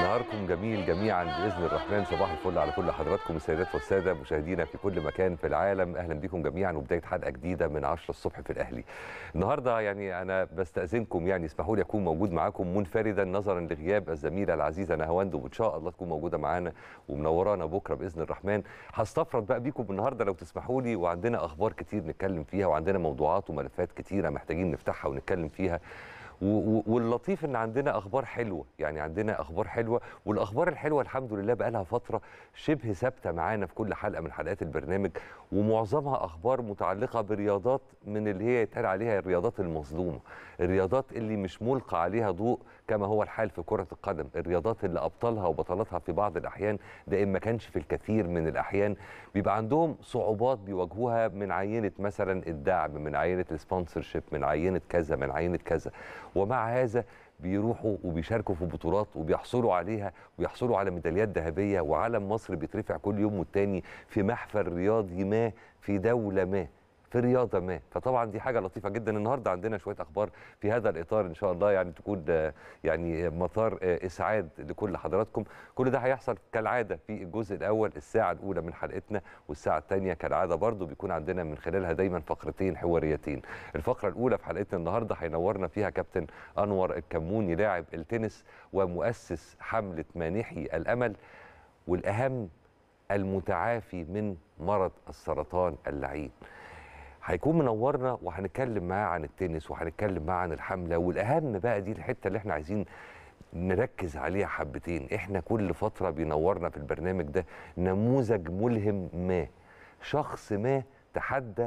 نهاركم جميل جميعا باذن الرحمن صباح الفل على كل حضراتكم السيدات والساده مشاهدينا في كل مكان في العالم اهلا بكم جميعا وبدايه حلقه جديده من 10 الصبح في الاهلي النهارده يعني انا بستاذنكم يعني اسمحوا لي اكون موجود معاكم منفردا نظرا لغياب الزميله العزيزه نهاوند وان شاء الله تكون موجوده معانا ومنورانا بكره باذن الرحمن هستفرد بقى بيكم النهارده لو تسمحوا لي وعندنا اخبار كتير نتكلم فيها وعندنا موضوعات وملفات كتيره محتاجين نفتحها ونتكلم فيها و- و- واللطيف ان عندنا اخبار حلوه يعني عندنا اخبار حلوه والاخبار الحلوه الحمد لله بقى لها فتره شبه ثابته معانا في كل حلقه من حلقات البرنامج ومعظمها اخبار متعلقه برياضات من اللي هي يتقال عليها الرياضات المظلومه الرياضات اللي مش ملقى عليها ضوء كما هو الحال في كره القدم الرياضات اللي ابطالها وبطلاتها في بعض الاحيان ده ان ما كانش في الكثير من الاحيان بيبقى عندهم صعوبات بيواجهوها من عينه مثلا الدعم من عينه السبونسرشيب من عينه كذا من عينه كذا ومع هذا بيروحوا وبيشاركوا في بطولات وبيحصلوا عليها ويحصلوا على ميداليات ذهبيه وعلم مصر بيترفع كل يوم والتاني في محفل رياضي ما في دوله ما في رياضه ما فطبعا دي حاجه لطيفه جدا النهارده عندنا شويه اخبار في هذا الاطار ان شاء الله يعني تكون آه، يعني مثار آه، اسعاد لكل حضراتكم كل ده هيحصل كالعاده في الجزء الاول الساعه الاولى من حلقتنا والساعه الثانيه كالعاده برضو بيكون عندنا من خلالها دايما فقرتين حواريتين الفقره الاولى في حلقتنا النهارده هينورنا فيها كابتن انور الكموني لاعب التنس ومؤسس حمله مانحي الامل والاهم المتعافي من مرض السرطان اللعين هيكون منورنا وهنتكلم معاه عن التنس وهنتكلم معاه عن الحمله والاهم بقى دي الحته اللي احنا عايزين نركز عليها حبتين احنا كل فتره بينورنا في البرنامج ده نموذج ملهم ما شخص ما تحدى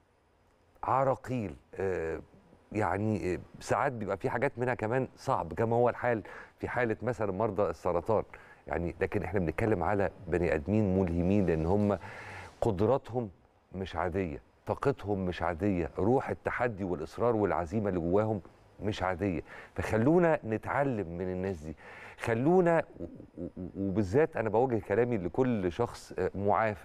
عراقيل آه، يعني آه، ساعات بيبقى في حاجات منها كمان صعب كما هو الحال في حاله مثلا مرضى السرطان يعني لكن احنا بنتكلم على بني ادمين ملهمين لان هم قدراتهم مش عاديه طاقتهم مش عاديه روح التحدي والاصرار والعزيمه اللي جواهم مش عاديه فخلونا نتعلم من الناس دي خلونا و- و- وبالذات انا بوجه كلامي لكل شخص آه، معافى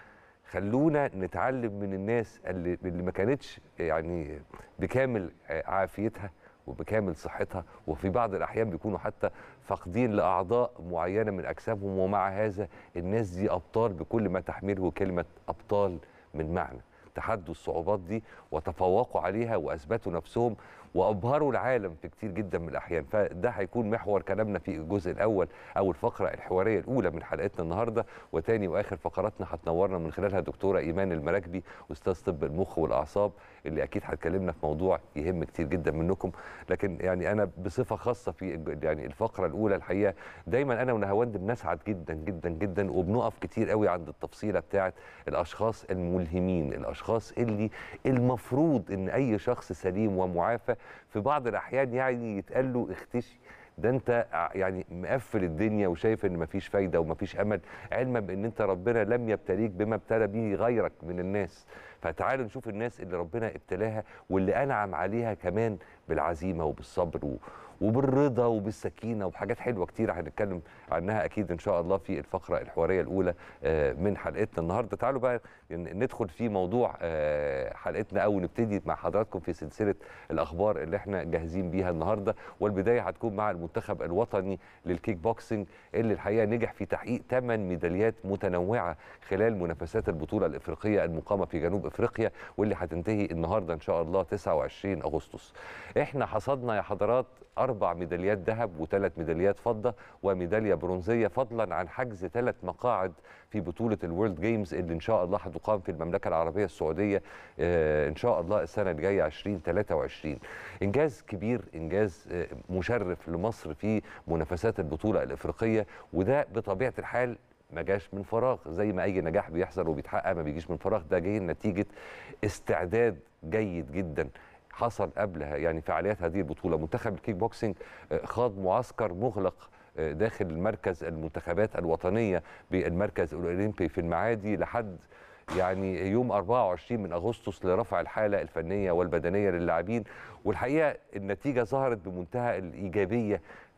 خلونا نتعلم من الناس اللي, اللي ما كانتش يعني بكامل عافيتها وبكامل صحتها وفي بعض الاحيان بيكونوا حتى فاقدين لاعضاء معينه من اجسامهم ومع هذا الناس دي ابطال بكل ما تحمله كلمه ابطال من معنى تحدوا الصعوبات دي وتفوقوا عليها واثبتوا نفسهم وابهروا العالم في كتير جدا من الاحيان فده هيكون محور كلامنا في الجزء الاول او الفقره الحواريه الاولى من حلقتنا النهارده وتاني واخر فقراتنا هتنورنا من خلالها دكتوره ايمان المراكبي استاذ طب المخ والاعصاب اللي اكيد هتكلمنا في موضوع يهم كتير جدا منكم لكن يعني انا بصفه خاصه في الج- يعني الفقره الاولى الحقيقه دايما انا ونهاوند بنسعد جدا جدا جدا وبنقف كتير قوي عند التفصيله بتاعه الاشخاص الملهمين الاشخاص اللي المفروض ان اي شخص سليم ومعافى في بعض الاحيان يعني يتقال له اختشي ده انت ع- يعني مقفل الدنيا وشايف ان مفيش فايده ومفيش امل علما بان انت ربنا لم يبتليك بما ابتلى به غيرك من الناس فتعالوا نشوف الناس اللي ربنا ابتلاها واللي انعم عليها كمان بالعزيمه وبالصبر و- وبالرضا وبالسكينه وبحاجات حلوه كتير هنتكلم عنها اكيد ان شاء الله في الفقره الحواريه الاولى آه، من حلقتنا النهارده تعالوا بقى ن- ندخل في موضوع آه، حلقتنا او نبتدي مع حضراتكم في سلسله الاخبار اللي احنا جاهزين بيها النهارده والبدايه هتكون مع المنتخب الوطني للكيك بوكسنج اللي الحقيقه نجح في تحقيق 8 ميداليات متنوعه خلال منافسات البطوله الافريقيه المقامه في جنوب افريقيا واللي هتنتهي النهارده ان شاء الله 29 اغسطس احنا حصدنا يا حضرات اربع ميداليات ذهب وثلاث ميداليات فضه وميداليه برونزيه فضلا عن حجز ثلاث مقاعد في بطوله الورلد جيمز اللي ان شاء الله هتقام في المملكه العربيه السعوديه آه، ان شاء الله السنه الجايه 2023 انجاز كبير انجاز آه، مشرف لمصر في منافسات البطوله الافريقيه وده بطبيعه الحال ما جاش من فراغ زي ما اي نجاح بيحصل وبيتحقق ما بيجيش من فراغ ده جاي نتيجه استعداد جيد جدا حصل قبلها يعني فعاليات هذه البطوله منتخب الكيك بوكسينج آه، خاض معسكر مغلق آه، داخل مركز المنتخبات الوطنيه بالمركز الاولمبي في المعادي لحد يعني يوم 24 من اغسطس لرفع الحاله الفنيه والبدنيه للاعبين والحقيقه النتيجه ظهرت بمنتهى الايجابيه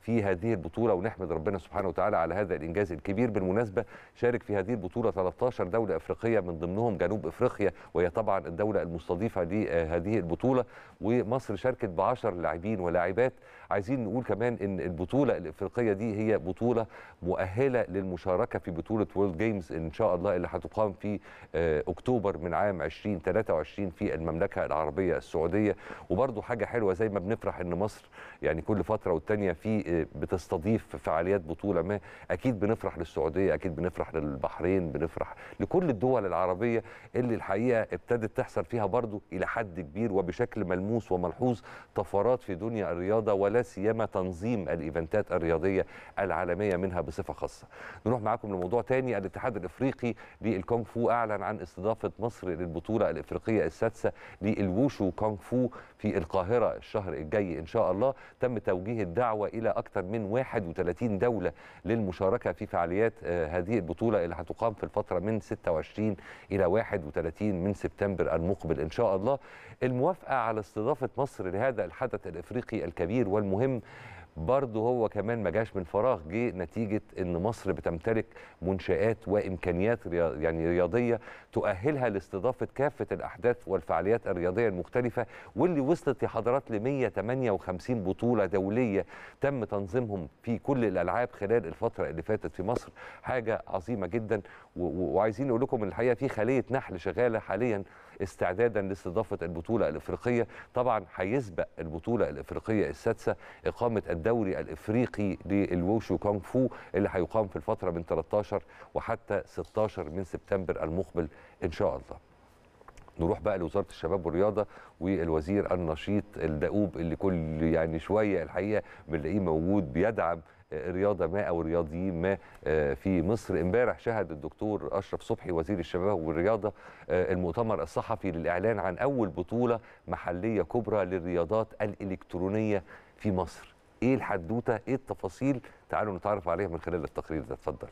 في هذه البطوله ونحمد ربنا سبحانه وتعالى على هذا الانجاز الكبير بالمناسبه شارك في هذه البطوله 13 دوله افريقيه من ضمنهم جنوب افريقيا وهي طبعا الدوله المستضيفه لهذه البطوله ومصر شاركت ب 10 لاعبين ولاعبات عايزين نقول كمان ان البطوله الافريقيه دي هي بطوله مؤهله للمشاركه في بطوله وورلد جيمز ان شاء الله اللي هتقام في آه، اكتوبر من عام 2023 في المملكه العربيه السعوديه وبرضو حاجه حلوه زي ما بنفرح ان مصر يعني كل فتره والتانيه في آه، بتستضيف فعاليات بطوله ما اكيد بنفرح للسعوديه اكيد بنفرح للبحرين بنفرح لكل الدول العربيه اللي الحقيقه ابتدت تحصل فيها برضو الى حد كبير وبشكل ملموس وملحوظ طفرات في دنيا الرياضه ولا سيما تنظيم الايفنتات الرياضيه العالميه منها بصفه خاصه. نروح معاكم لموضوع تاني الاتحاد الافريقي للكونغ فو اعلن عن استضافه مصر للبطوله الافريقيه السادسه للوشو كونغ فو في القاهره الشهر الجاي ان شاء الله تم توجيه الدعوه الى اكثر من 31 دوله للمشاركه في فعاليات آه، هذه البطوله اللي هتقام في الفتره من 26 الى 31 من سبتمبر المقبل ان شاء الله الموافقه على استضافه مصر لهذا الحدث الافريقي الكبير والمهم برضه هو كمان ما جاش من فراغ جه نتيجه ان مصر بتمتلك منشات وامكانيات ريا- يعني رياضيه تؤهلها لاستضافه كافه الاحداث والفعاليات الرياضيه المختلفه واللي وصلت يا حضرات ل 158 بطوله دوليه تم تنظيمهم في كل الالعاب خلال الفتره اللي فاتت في مصر حاجه عظيمه جدا و- و- وعايزين نقول لكم إن الحقيقه في خليه نحل شغاله حاليا استعدادا لاستضافه البطوله الافريقيه طبعا هيسبق البطوله الافريقيه السادسه اقامه الدوري الافريقي للوشو كونغ فو اللي هيقام في الفتره من 13 وحتى 16 من سبتمبر المقبل ان شاء الله نروح بقى لوزاره الشباب والرياضه والوزير النشيط الدؤوب اللي كل يعني شويه الحقيقه بنلاقيه موجود بيدعم آه، رياضه ما او رياضيين ما آه، في مصر امبارح شهد الدكتور اشرف صبحي وزير الشباب والرياضه آه، المؤتمر الصحفي للاعلان عن اول بطوله محليه كبرى للرياضات الالكترونيه في مصر ايه الحدوته ايه التفاصيل تعالوا نتعرف عليها من خلال التقرير ده اتفضل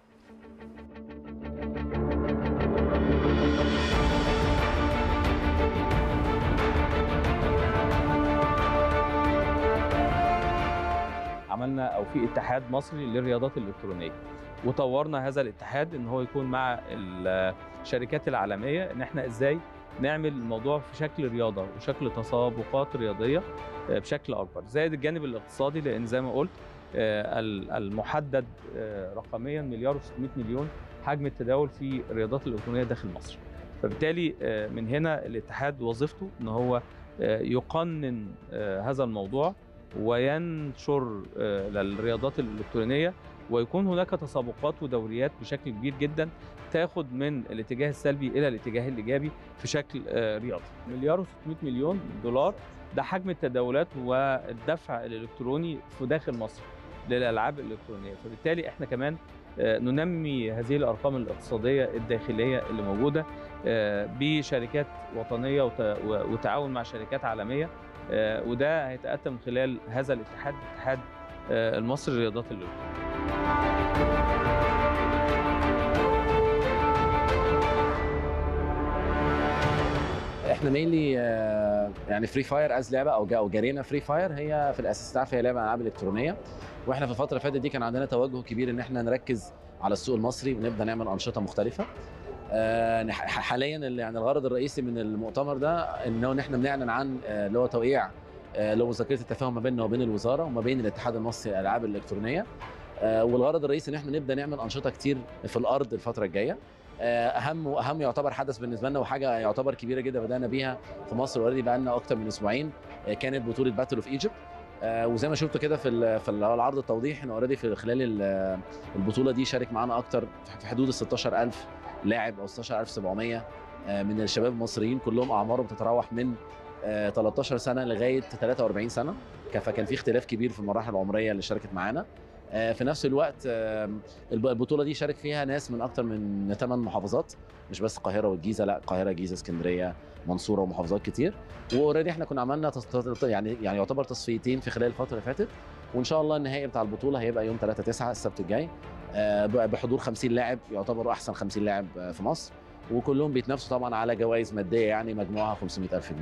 عملنا او في اتحاد مصري للرياضات الالكترونيه وطورنا هذا الاتحاد ان هو يكون مع الشركات العالميه ان احنا ازاي نعمل الموضوع في شكل رياضه وشكل تسابقات رياضيه آه، بشكل اكبر زائد الجانب الاقتصادي لان زي ما قلت آه، ال- المحدد آه، رقميا مليار و600 مليون حجم التداول في الرياضات الالكترونيه داخل مصر فبالتالي آه، من هنا الاتحاد وظيفته ان هو آه، يقنن آه، هذا الموضوع وينشر آه، للرياضات الالكترونيه ويكون هناك تسابقات ودوريات بشكل كبير جدا تاخد من الاتجاه السلبي الى الاتجاه الايجابي في شكل آه، رياضي. مليار و600 مليون دولار ده حجم التداولات والدفع الالكتروني في داخل مصر للالعاب الالكترونيه، فبالتالي احنا كمان آه، ننمي هذه الارقام الاقتصاديه الداخليه اللي موجوده آه، بشركات وطنيه وت- وتعاون مع شركات عالميه آه، وده هيتاتى من خلال هذا الاتحاد الاتحاد آه، المصري للرياضات الالكترونيه احنا مينلي يعني فري فاير از لعبه او جا- او جرينا فري فاير هي في الاساس تعرف هي لعبه العاب الكترونيه واحنا في الفتره اللي فاتت دي كان عندنا توجه كبير ان احنا نركز على السوق المصري ونبدا نعمل انشطه مختلفه آه، ح- حاليا اللي يعني الغرض الرئيسي من المؤتمر ده ان هو ان احنا بنعلن عن آه، اللي هو توقيع آه، اللي هو مذكره التفاهم ما بيننا وبين الوزاره وما بين الاتحاد المصري للالعاب الالكترونيه آه، والغرض الرئيسي ان احنا نبدا نعمل انشطه كتير في الارض الفتره الجايه آه، اهم واهم يعتبر حدث بالنسبه لنا وحاجه يعتبر كبيره جدا بدانا بيها في مصر اوريدي بقى لنا اكتر من اسبوعين آه، كانت بطوله باتل اوف ايجيبت وزي ما شفتوا كده في ال- في العرض التوضيح ان اوريدي في خلال ال- البطوله دي شارك معانا اكتر في حدود ال 16000 لاعب او 16700 آه، من الشباب المصريين كلهم اعمارهم بتتراوح من آه، 13 سنه لغايه 43 سنه كان- فكان في اختلاف كبير في المراحل العمريه اللي شاركت معانا آه، في نفس الوقت آه، الب- البطوله دي شارك فيها ناس من اكتر من 8 محافظات مش بس القاهره والجيزه لا القاهره الجيزه اسكندريه منصوره ومحافظات كتير واوريدي احنا كنا عملنا تص- يعني يعني يعتبر تصفيتين في خلال الفتره اللي فاتت وان شاء الله النهائي بتاع البطوله هيبقى يوم 3 9 السبت الجاي آه، ب- بحضور 50 لاعب يعتبروا احسن 50 لاعب آه، في مصر وكلهم بيتنافسوا طبعا على جوائز ماديه يعني مجموعها 500000 جنيه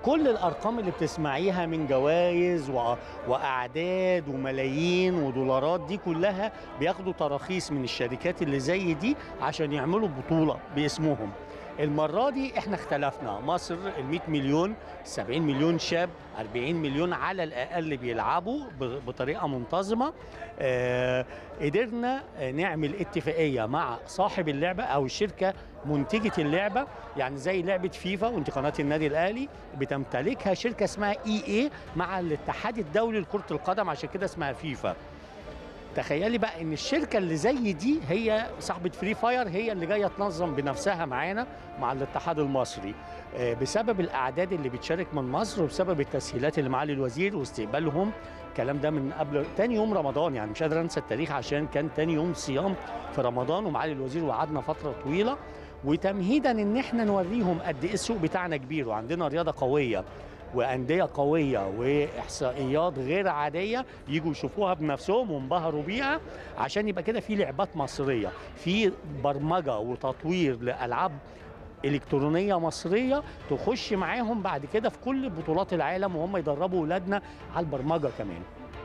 كل الارقام اللي بتسمعيها من جوائز و... واعداد وملايين ودولارات دي كلها بياخدوا تراخيص من الشركات اللي زي دي عشان يعملوا بطوله باسمهم المرة دي احنا اختلفنا مصر ال 100 مليون 70 مليون شاب 40 مليون على الأقل بيلعبوا ب- بطريقة منتظمة آه قدرنا آه، نعمل اتفاقية مع صاحب اللعبة أو الشركة منتجة اللعبة يعني زي لعبة فيفا وانت قناة النادي الأهلي بتمتلكها شركة اسمها اي اي مع الاتحاد الدولي لكرة القدم عشان كده اسمها فيفا تخيلي بقى ان الشركه اللي زي دي هي صاحبه فري فاير هي اللي جايه تنظم بنفسها معانا مع الاتحاد المصري آه، بسبب الاعداد اللي بتشارك من مصر وبسبب التسهيلات اللي معالي الوزير واستقبالهم الكلام ده من قبل تاني يوم رمضان يعني مش قادر انسى التاريخ عشان كان تاني يوم صيام في رمضان ومعالي الوزير وقعدنا فتره طويله وتمهيدا ان احنا نوريهم قد ايه السوق بتاعنا كبير وعندنا رياضه قويه وانديه قويه واحصائيات غير عاديه يجوا يشوفوها بنفسهم وانبهروا بيها عشان يبقى كده في لعبات مصريه في برمجه وتطوير لالعاب الكترونيه مصريه تخش معاهم بعد كده في كل بطولات العالم وهم يدربوا اولادنا على البرمجه كمان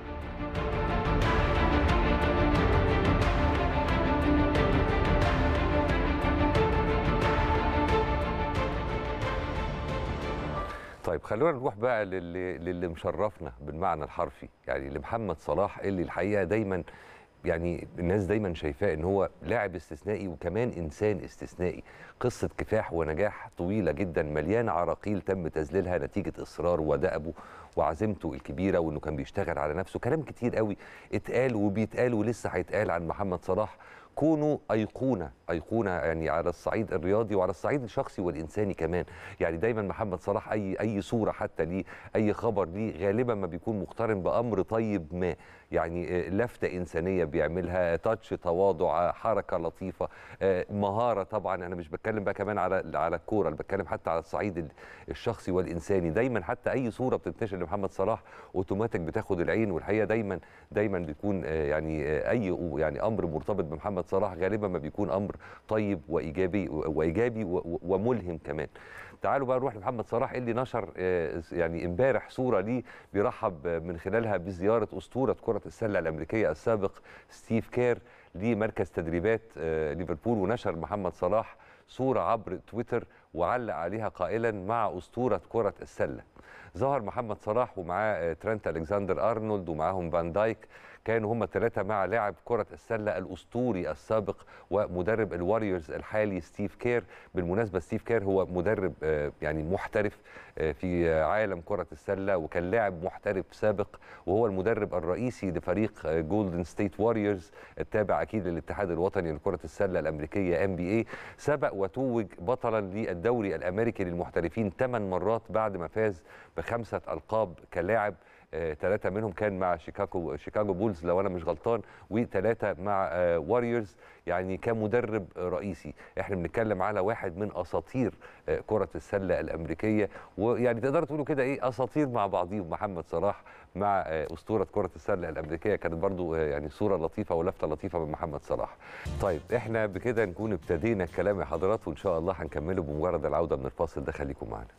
طيب خلونا نروح بقى للي, للي مشرفنا بالمعنى الحرفي يعني لمحمد صلاح اللي الحقيقه دايما يعني الناس دايما شايفاه ان هو لاعب استثنائي وكمان انسان استثنائي قصه كفاح ونجاح طويله جدا مليانه عراقيل تم تذليلها نتيجه اصراره ودأبه وعزيمته الكبيره وانه كان بيشتغل على نفسه كلام كتير قوي اتقال وبيتقال ولسه هيتقال عن محمد صلاح كونه ايقونه ايقونه يعني على الصعيد الرياضي وعلى الصعيد الشخصي والانساني كمان يعني دايما محمد صلاح اي اي صوره حتى ليه اي خبر ليه غالبا ما بيكون مقترن بامر طيب ما يعني آه، لفته انسانيه بيعملها تاتش تواضع حركه لطيفه آه، مهاره طبعا انا مش بتكلم بقى كمان على على الكوره انا بتكلم حتى على الصعيد ال- الشخصي والانساني دايما حتى اي صوره بتنتشر لمحمد صلاح اوتوماتيك بتاخد العين والحقيقه دايما دايما بيكون آه، يعني آه، اي يعني امر مرتبط بمحمد صلاح غالبا ما بيكون امر طيب وايجابي وايجابي و- و- وملهم كمان تعالوا بقى نروح لمحمد صلاح اللي نشر آه، يعني امبارح صوره ليه بيرحب آه، من خلالها بزياره اسطوره كره السله الامريكيه السابق ستيف كير لمركز تدريبات آه، ليفربول ونشر محمد صلاح صوره عبر تويتر وعلق عليها قائلا مع اسطوره كره السله ظهر محمد صلاح ومعاه آه، ترينت الكسندر ارنولد ومعاهم فان دايك كانوا هم الثلاثه مع لاعب كره السله الاسطوري السابق ومدرب الواريورز الحالي ستيف كير بالمناسبه ستيف كير هو مدرب آه، يعني محترف آه، في آه، عالم كره السله وكان لاعب محترف سابق وهو المدرب الرئيسي لفريق جولدن ستيت واريورز التابع اكيد للاتحاد الوطني لكره السله الامريكيه ام بي اي سبق وتوج بطلا للدوري الامريكي للمحترفين ثمان مرات بعد ما فاز بخمسه القاب كلاعب ثلاثة منهم كان مع شيكاغو شيكاغو بولز لو انا مش غلطان وثلاثة مع واريورز يعني كمدرب رئيسي احنا بنتكلم على واحد من اساطير آه، كرة السلة الامريكية ويعني تقدروا تقولوا كده ايه اساطير مع بعضيهم محمد صلاح مع آه، اسطورة كرة السلة الامريكية كانت برضو آه، يعني صورة لطيفة ولفتة لطيفة من محمد صلاح طيب احنا بكده نكون ابتدينا الكلام يا حضرات وان شاء الله هنكمله بمجرد العودة من الفاصل ده خليكم معنا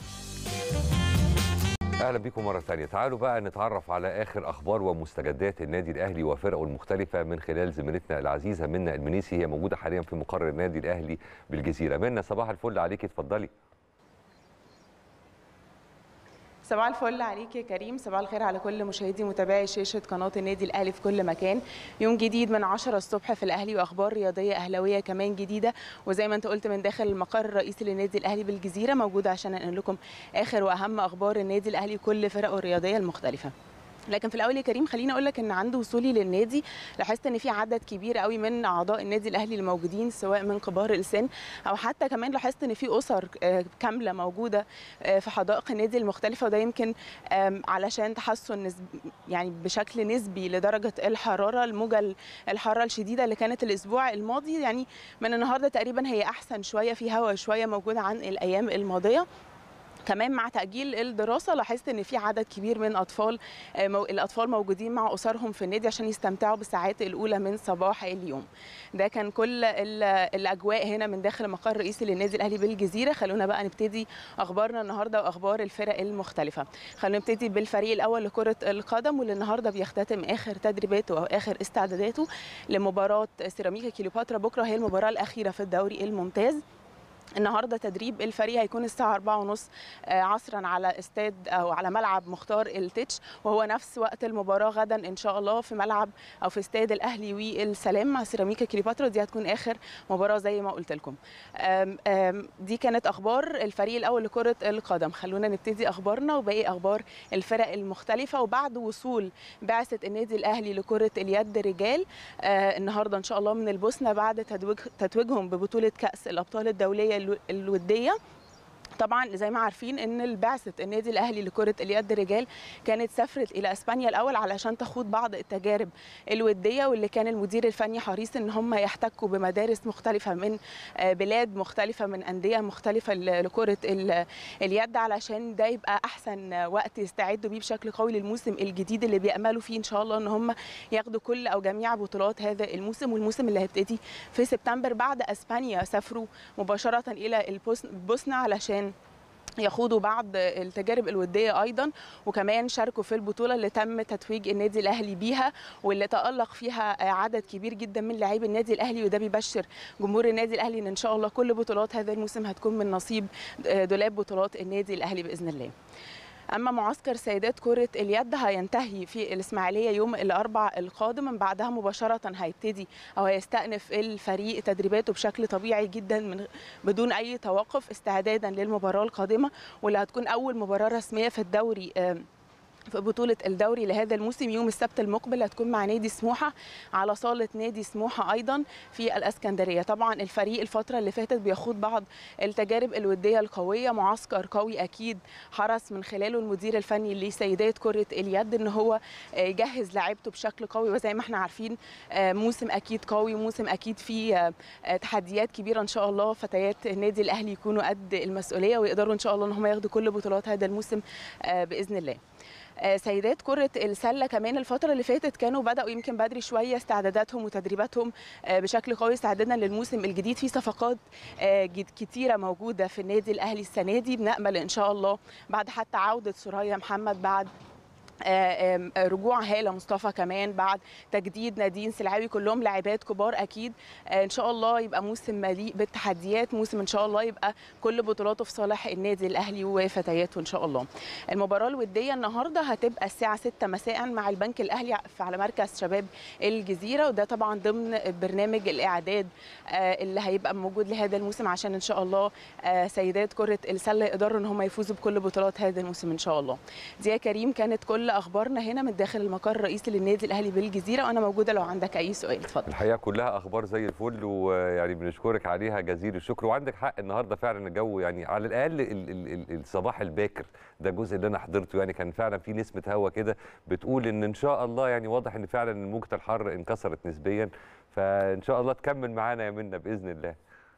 اهلا بيكم مره ثانيه تعالوا بقى نتعرف على اخر اخبار ومستجدات النادي الاهلي وفرقه المختلفه من خلال زميلتنا العزيزه منى المنيسي هي موجوده حاليا في مقر النادي الاهلي بالجزيره منى صباح الفل عليكي اتفضلي صباح الفل عليك يا كريم صباح الخير على كل مشاهدي ومتابعي شاشة قناة النادي الأهلي في كل مكان يوم جديد من 10 الصبح في الأهلي وأخبار رياضية أهلاوية كمان جديدة وزي ما أنت قلت من داخل المقر الرئيسي للنادي الأهلي بالجزيرة موجودة عشان أنقل لكم آخر وأهم أخبار النادي الأهلي كل فرقه الرياضية المختلفة لكن في الاول يا كريم خليني اقول لك ان عند وصولي للنادي لاحظت ان في عدد كبير قوي من اعضاء النادي الاهلي الموجودين سواء من كبار السن او حتى كمان لاحظت ان في اسر آه، كامله موجوده آه، في حدائق النادي المختلفه وده يمكن آم، علشان تحسن نسب يعني بشكل نسبي لدرجه الحراره الموجه الحاره الشديده اللي كانت الاسبوع الماضي يعني من النهارده تقريبا هي احسن شويه في هواء شويه موجود عن الايام الماضيه كمان مع تأجيل الدراسة لاحظت إن في عدد كبير من أطفال آه، مو- الأطفال موجودين مع أسرهم في النادي عشان يستمتعوا بالساعات الأولى من صباح اليوم ده كان كل ال- الأجواء هنا من داخل المقر الرئيسي للنادي الأهلي بالجزيرة خلونا بقى نبتدي أخبارنا النهاردة وأخبار الفرق المختلفة خلونا نبتدي بالفريق الأول لكرة القدم واللي النهاردة بيختتم آخر تدريباته أو آخر استعداداته لمباراة سيراميكا كيلوباترا بكرة هي المباراة الأخيرة في الدوري الممتاز النهارده تدريب الفريق هيكون الساعه 4:30 آه، عصرا على استاد او على ملعب مختار التتش وهو نفس وقت المباراه غدا ان شاء الله في ملعب او في استاد الاهلي والسلام مع سيراميكا كليوباترا دي هتكون اخر مباراه زي ما قلت لكم آم، آم، دي كانت اخبار الفريق الاول لكره القدم خلونا نبتدي اخبارنا وباقي اخبار الفرق المختلفه وبعد وصول بعثه النادي الاهلي لكره اليد رجال آه، النهارده ان شاء الله من البوسنه بعد تتويج تتويجهم ببطوله كاس الابطال الدوليه الو- الوديه طبعا زي ما عارفين ان بعثه النادي الاهلي لكره اليد رجال كانت سافرت الى اسبانيا الاول علشان تخوض بعض التجارب الوديه واللي كان المدير الفني حريص ان هم يحتكوا بمدارس مختلفه من آه، بلاد مختلفه من انديه مختلفه ل- لكره ال- اليد علشان ده يبقى احسن وقت يستعدوا بيه بشكل قوي للموسم الجديد اللي بياملوا فيه ان شاء الله ان هم ياخدوا كل او جميع بطولات هذا الموسم والموسم اللي هيبتدي في سبتمبر بعد اسبانيا سافروا مباشره الى البوس- البوسنه علشان يخوضوا بعض التجارب الوديه ايضا وكمان شاركوا في البطوله اللي تم تتويج النادي الاهلي بيها واللي تالق فيها عدد كبير جدا من لاعبي النادي الاهلي وده بيبشر جمهور النادي الاهلي ان ان شاء الله كل بطولات هذا الموسم هتكون من نصيب دولاب بطولات النادي الاهلي باذن الله اما معسكر سيدات كره اليد هينتهي في الاسماعيليه يوم الاربعاء القادم من بعدها مباشره هيبتدي او هيستأنف الفريق تدريباته بشكل طبيعي جدا من بدون اي توقف استعدادا للمباراه القادمه واللي هتكون اول مباراه رسميه في الدوري آم، في بطولة الدوري لهذا الموسم يوم السبت المقبل هتكون مع نادي سموحة على صالة نادي سموحة أيضا في الأسكندرية طبعا الفريق الفترة اللي فاتت بيخوض بعض التجارب الودية القوية معسكر قوي أكيد حرص من خلاله المدير الفني لسيدات كرة اليد إن هو آه، يجهز لاعيبته بشكل قوي وزي ما احنا عارفين آه، موسم أكيد قوي موسم أكيد فيه آه، آه، تحديات كبيرة إن شاء الله فتيات النادي الأهلي يكونوا قد المسؤولية ويقدروا إن شاء الله إن هم ياخدوا كل بطولات هذا الموسم آه، بإذن الله آه، سيدات كرة السلة كمان الفترة اللي فاتت كانوا بدأوا يمكن بدري شوية استعداداتهم وتدريباتهم آه، بشكل قوي استعدادا للموسم الجديد في صفقات آه، جد- كتيرة موجودة في النادي الأهلي السنة دي بنأمل إن شاء الله بعد حتى عودة سوريا محمد بعد آه، آم، آه، رجوع هاله مصطفى كمان بعد تجديد نادين سلعاوي كلهم لاعبات كبار اكيد آه، ان شاء الله يبقى موسم مليء بالتحديات موسم ان شاء الله يبقى كل بطولاته في صالح النادي الاهلي وفتياته ان شاء الله المباراه الوديه النهارده هتبقى الساعه 6 مساء مع البنك الاهلي في- على مركز شباب الجزيره وده طبعا ضمن برنامج الاعداد آه، اللي هيبقى موجود لهذا الموسم عشان ان شاء الله آه، سيدات كره السله يقدروا ان هم يفوزوا بكل بطولات هذا الموسم ان شاء الله دي يا كريم كانت كل اخبارنا هنا من داخل المقر الرئيسي للنادي الاهلي بالجزيره وانا موجوده لو عندك اي سؤال اتفضل الحقيقه كلها اخبار زي الفل ويعني بنشكرك عليها جزيل الشكر وعندك حق النهارده فعلا الجو يعني على الاقل ال ال ال الصباح الباكر ده الجزء اللي انا حضرته يعني كان فعلا في نسمه هوا كده بتقول ان ان شاء الله يعني واضح ان فعلا موجه الحر انكسرت نسبيا فان شاء الله تكمل معانا يا منا باذن الله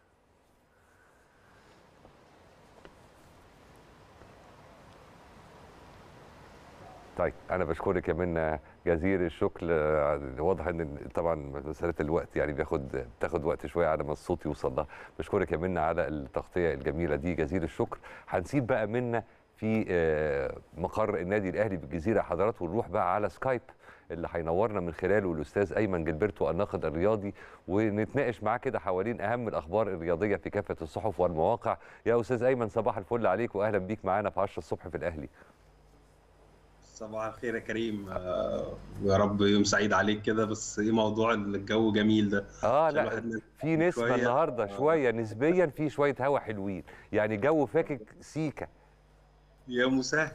طيب انا بشكرك يا منى جزيل الشكر آه، واضح ان طبعا مساله الوقت يعني بياخد بتاخد وقت شويه على ما الصوت يوصل لها بشكرك يا منى على التغطيه الجميله دي جزيل الشكر هنسيب بقى منى في آه، مقر النادي الاهلي بالجزيره حضرات ونروح بقى على سكايب اللي هينورنا من خلاله الاستاذ ايمن جilberto الناقد الرياضي ونتناقش معاه كده حوالين اهم الاخبار الرياضيه في كافه الصحف والمواقع يا استاذ ايمن صباح الفل عليك واهلا بيك معانا في 10 الصبح في الاهلي صباح الخير يا كريم آه، ويا رب يوم سعيد عليك كده بس ايه موضوع الجو جميل ده اه عشان لا الواحد نزل في نسمه شوية. النهارده آه. شويه نسبيا في شويه هوا حلوين يعني جو فاكك سيكا يا مسهل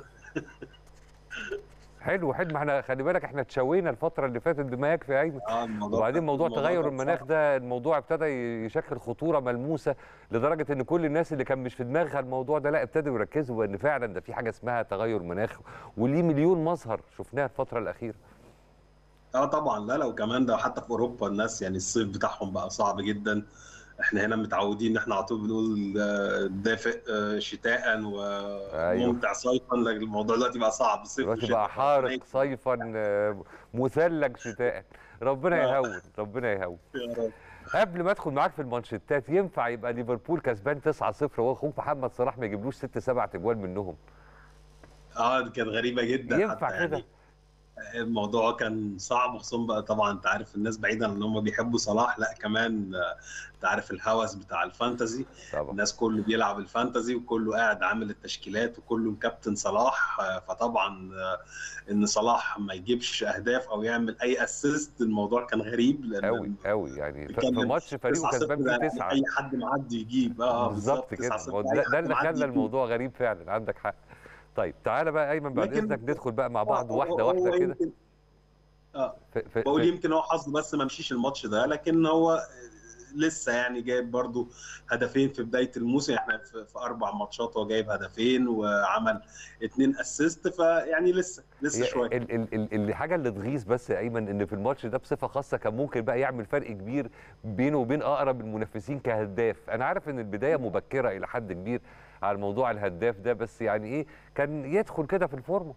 حلو حلو ما احنا خلي بالك احنا اتشوينا الفتره اللي فاتت بما يكفي يا ايمن اه الموضوع وبعدين كان- موضوع الموضوع تغير كان المناخ صعب. ده الموضوع ابتدى يشكل خطوره ملموسه لدرجه ان كل الناس اللي كان مش في دماغها الموضوع ده لا ابتدوا يركزوا ان فعلا ده في حاجه اسمها تغير مناخ وليه مليون مظهر شفناها الفتره الاخيره اه طبعا لا لو كمان ده حتى في اوروبا الناس يعني الصيف بتاعهم بقى صعب جدا احنا هنا متعودين ان احنا على طول بنقول آه، دافئ آه، شتاء وممتع صيفا لكن الموضوع دلوقتي بقى صعب صيف دلوقتي وشتاء. بقى حارق صيفا آه، مثلج شتاء ربنا آه. يهون ربنا يهون يا رب. قبل ما ادخل معاك في المانشيتات ينفع يبقى ليفربول كسبان 9-0 واخوك محمد صلاح ما يجيبلوش 6 7 اجوال منهم اه دي كانت غريبه جدا ينفع حتى كده؟ يعني الموضوع كان صعب خصوصا بقى طبعا انت عارف الناس بعيدا ان هم بيحبوا صلاح لا كمان آه، انت عارف الهوس بتاع الفانتزي طبعا الناس كله بيلعب الفانتزي وكله قاعد عامل التشكيلات وكله مكابتن صلاح آه، فطبعا آه، ان صلاح ما يجيبش اهداف او يعمل اي اسيست الموضوع كان غريب لان قوي قوي يعني ف- في بيتكلم ماتش فريقه 9-0 كسبان ده فيه يعني 9 اي حد معدي يجيب اه بالظبط كده 9-0 ما هو أي ده, حد ده اللي معدي خلى يجيب. الموضوع غريب فعلا عندك حق طيب تعالى بقى ايمن بعد لكن- اذنك ندخل بقى مع بعض هو- واحده هو واحده كده يمكن- اه في في بقول في يمكن هو حظه بس ما مشيش الماتش ده لكن هو لسه يعني جايب برضو هدفين في بدايه الموسم احنا في, في اربع ماتشات هو جايب هدفين وعمل اتنين اسيست فيعني لسه لسه هي شويه ال- ال- ال- الحاجه اللي تغيظ بس يا ايمن ان في الماتش ده بصفه خاصه كان ممكن بقى يعمل فرق كبير بينه وبين اقرب المنافسين كهداف انا عارف ان البدايه مبكره الى حد كبير على موضوع الهداف ده بس يعني ايه كان يدخل كده في الفورمه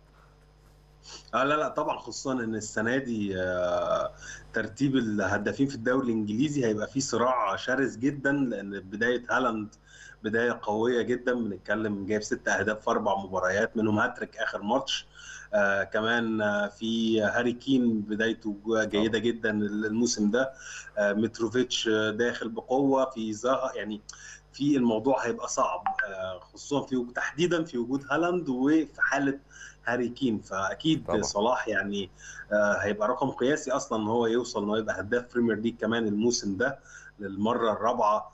اه لا لا طبعا خصوصا ان السنه دي آه، ترتيب الهدافين في الدوري الانجليزي هيبقى فيه صراع شرس جدا لان بدايه هالاند بدايه قويه جدا بنتكلم جايب ست اهداف في اربع مباريات منهم هاتريك اخر ماتش آه كمان آه في هاري كين بدايته جيده جدا الموسم ده آه متروفيتش آه، داخل بقوه في زها يعني في الموضوع هيبقى صعب آه خصوصا في تحديدا في وجود هالاند وفي حاله هاري كين فاكيد طبعا. صلاح يعني آه، هيبقى رقم قياسي اصلا ان هو يوصل ان هو يبقى هداف بريمير ليج كمان الموسم ده للمره الرابعه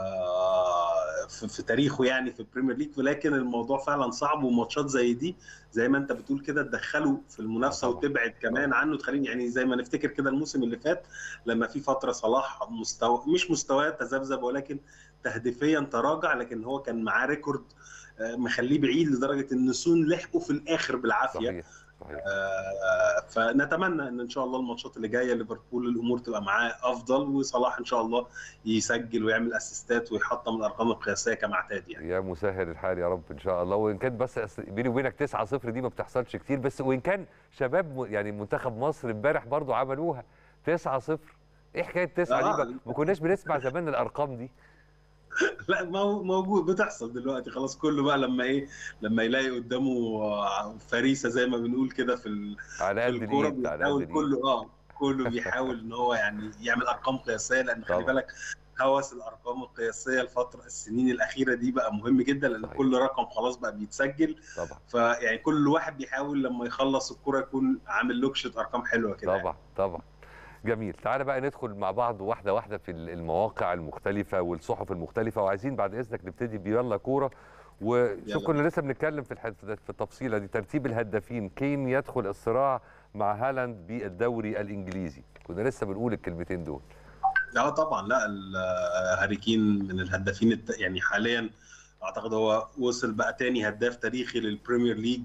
آه، في في تاريخه يعني في البريمير ليج ولكن الموضوع فعلا صعب وماتشات زي دي زي ما انت بتقول كده تدخله في المنافسه طبعا. وتبعد كمان عنه تخليني يعني زي ما نفتكر كده الموسم اللي فات لما في فتره صلاح مستوى مش مستواه تذبذب ولكن تهديفيا تراجع لكن هو كان معاه ريكورد آه، مخليه بعيد لدرجه ان سون لحقه في الاخر بالعافيه صحيح صحيح آه، فنتمنى ان ان شاء الله الماتشات اللي جايه ليفربول الامور تبقى معاه افضل وصلاح ان شاء الله يسجل ويعمل اسيستات ويحطم الارقام القياسيه كما اعتاد يعني يا مسهل الحال يا رب ان شاء الله وان كان بس أصل بيني وبينك 9 0 دي ما بتحصلش كتير بس وان كان شباب م- يعني منتخب مصر امبارح برضو عملوها 9 0 ايه حكايه 9 آه. دي بقى؟ ما كناش بنسمع زمان الارقام دي لا مو- موجود بتحصل دلوقتي خلاص كله بقى لما ايه لما يلاقي قدامه آه، فريسه زي ما بنقول كده في ال- على في قد الكوره الايد على قد بيحاول الايد كله اه كله بيحاول ان هو يعني يعمل ارقام قياسيه لان خلي طبعا. بالك هوس الارقام القياسيه الفتره السنين الاخيره دي بقى مهم جدا لان صحيح. كل رقم خلاص بقى بيتسجل طبعا فيعني كل واحد بيحاول لما يخلص الكوره يكون عامل لوكشه ارقام حلوه كده يعني. طبعا طبعا جميل تعالى بقى ندخل مع بعض واحده واحده في المواقع المختلفه والصحف المختلفه وعايزين بعد اذنك نبتدي بيلا كوره وشوف يلا. كنا لسه بنتكلم في الح- في التفصيله دي ترتيب الهدافين كين يدخل الصراع مع هالاند بالدوري الانجليزي كنا لسه بنقول الكلمتين دول اه طبعا لا ال- آه، هاري كين من الهدافين الت... يعني حاليا اعتقد هو وصل بقى تاني هداف تاريخي للبريمير ليج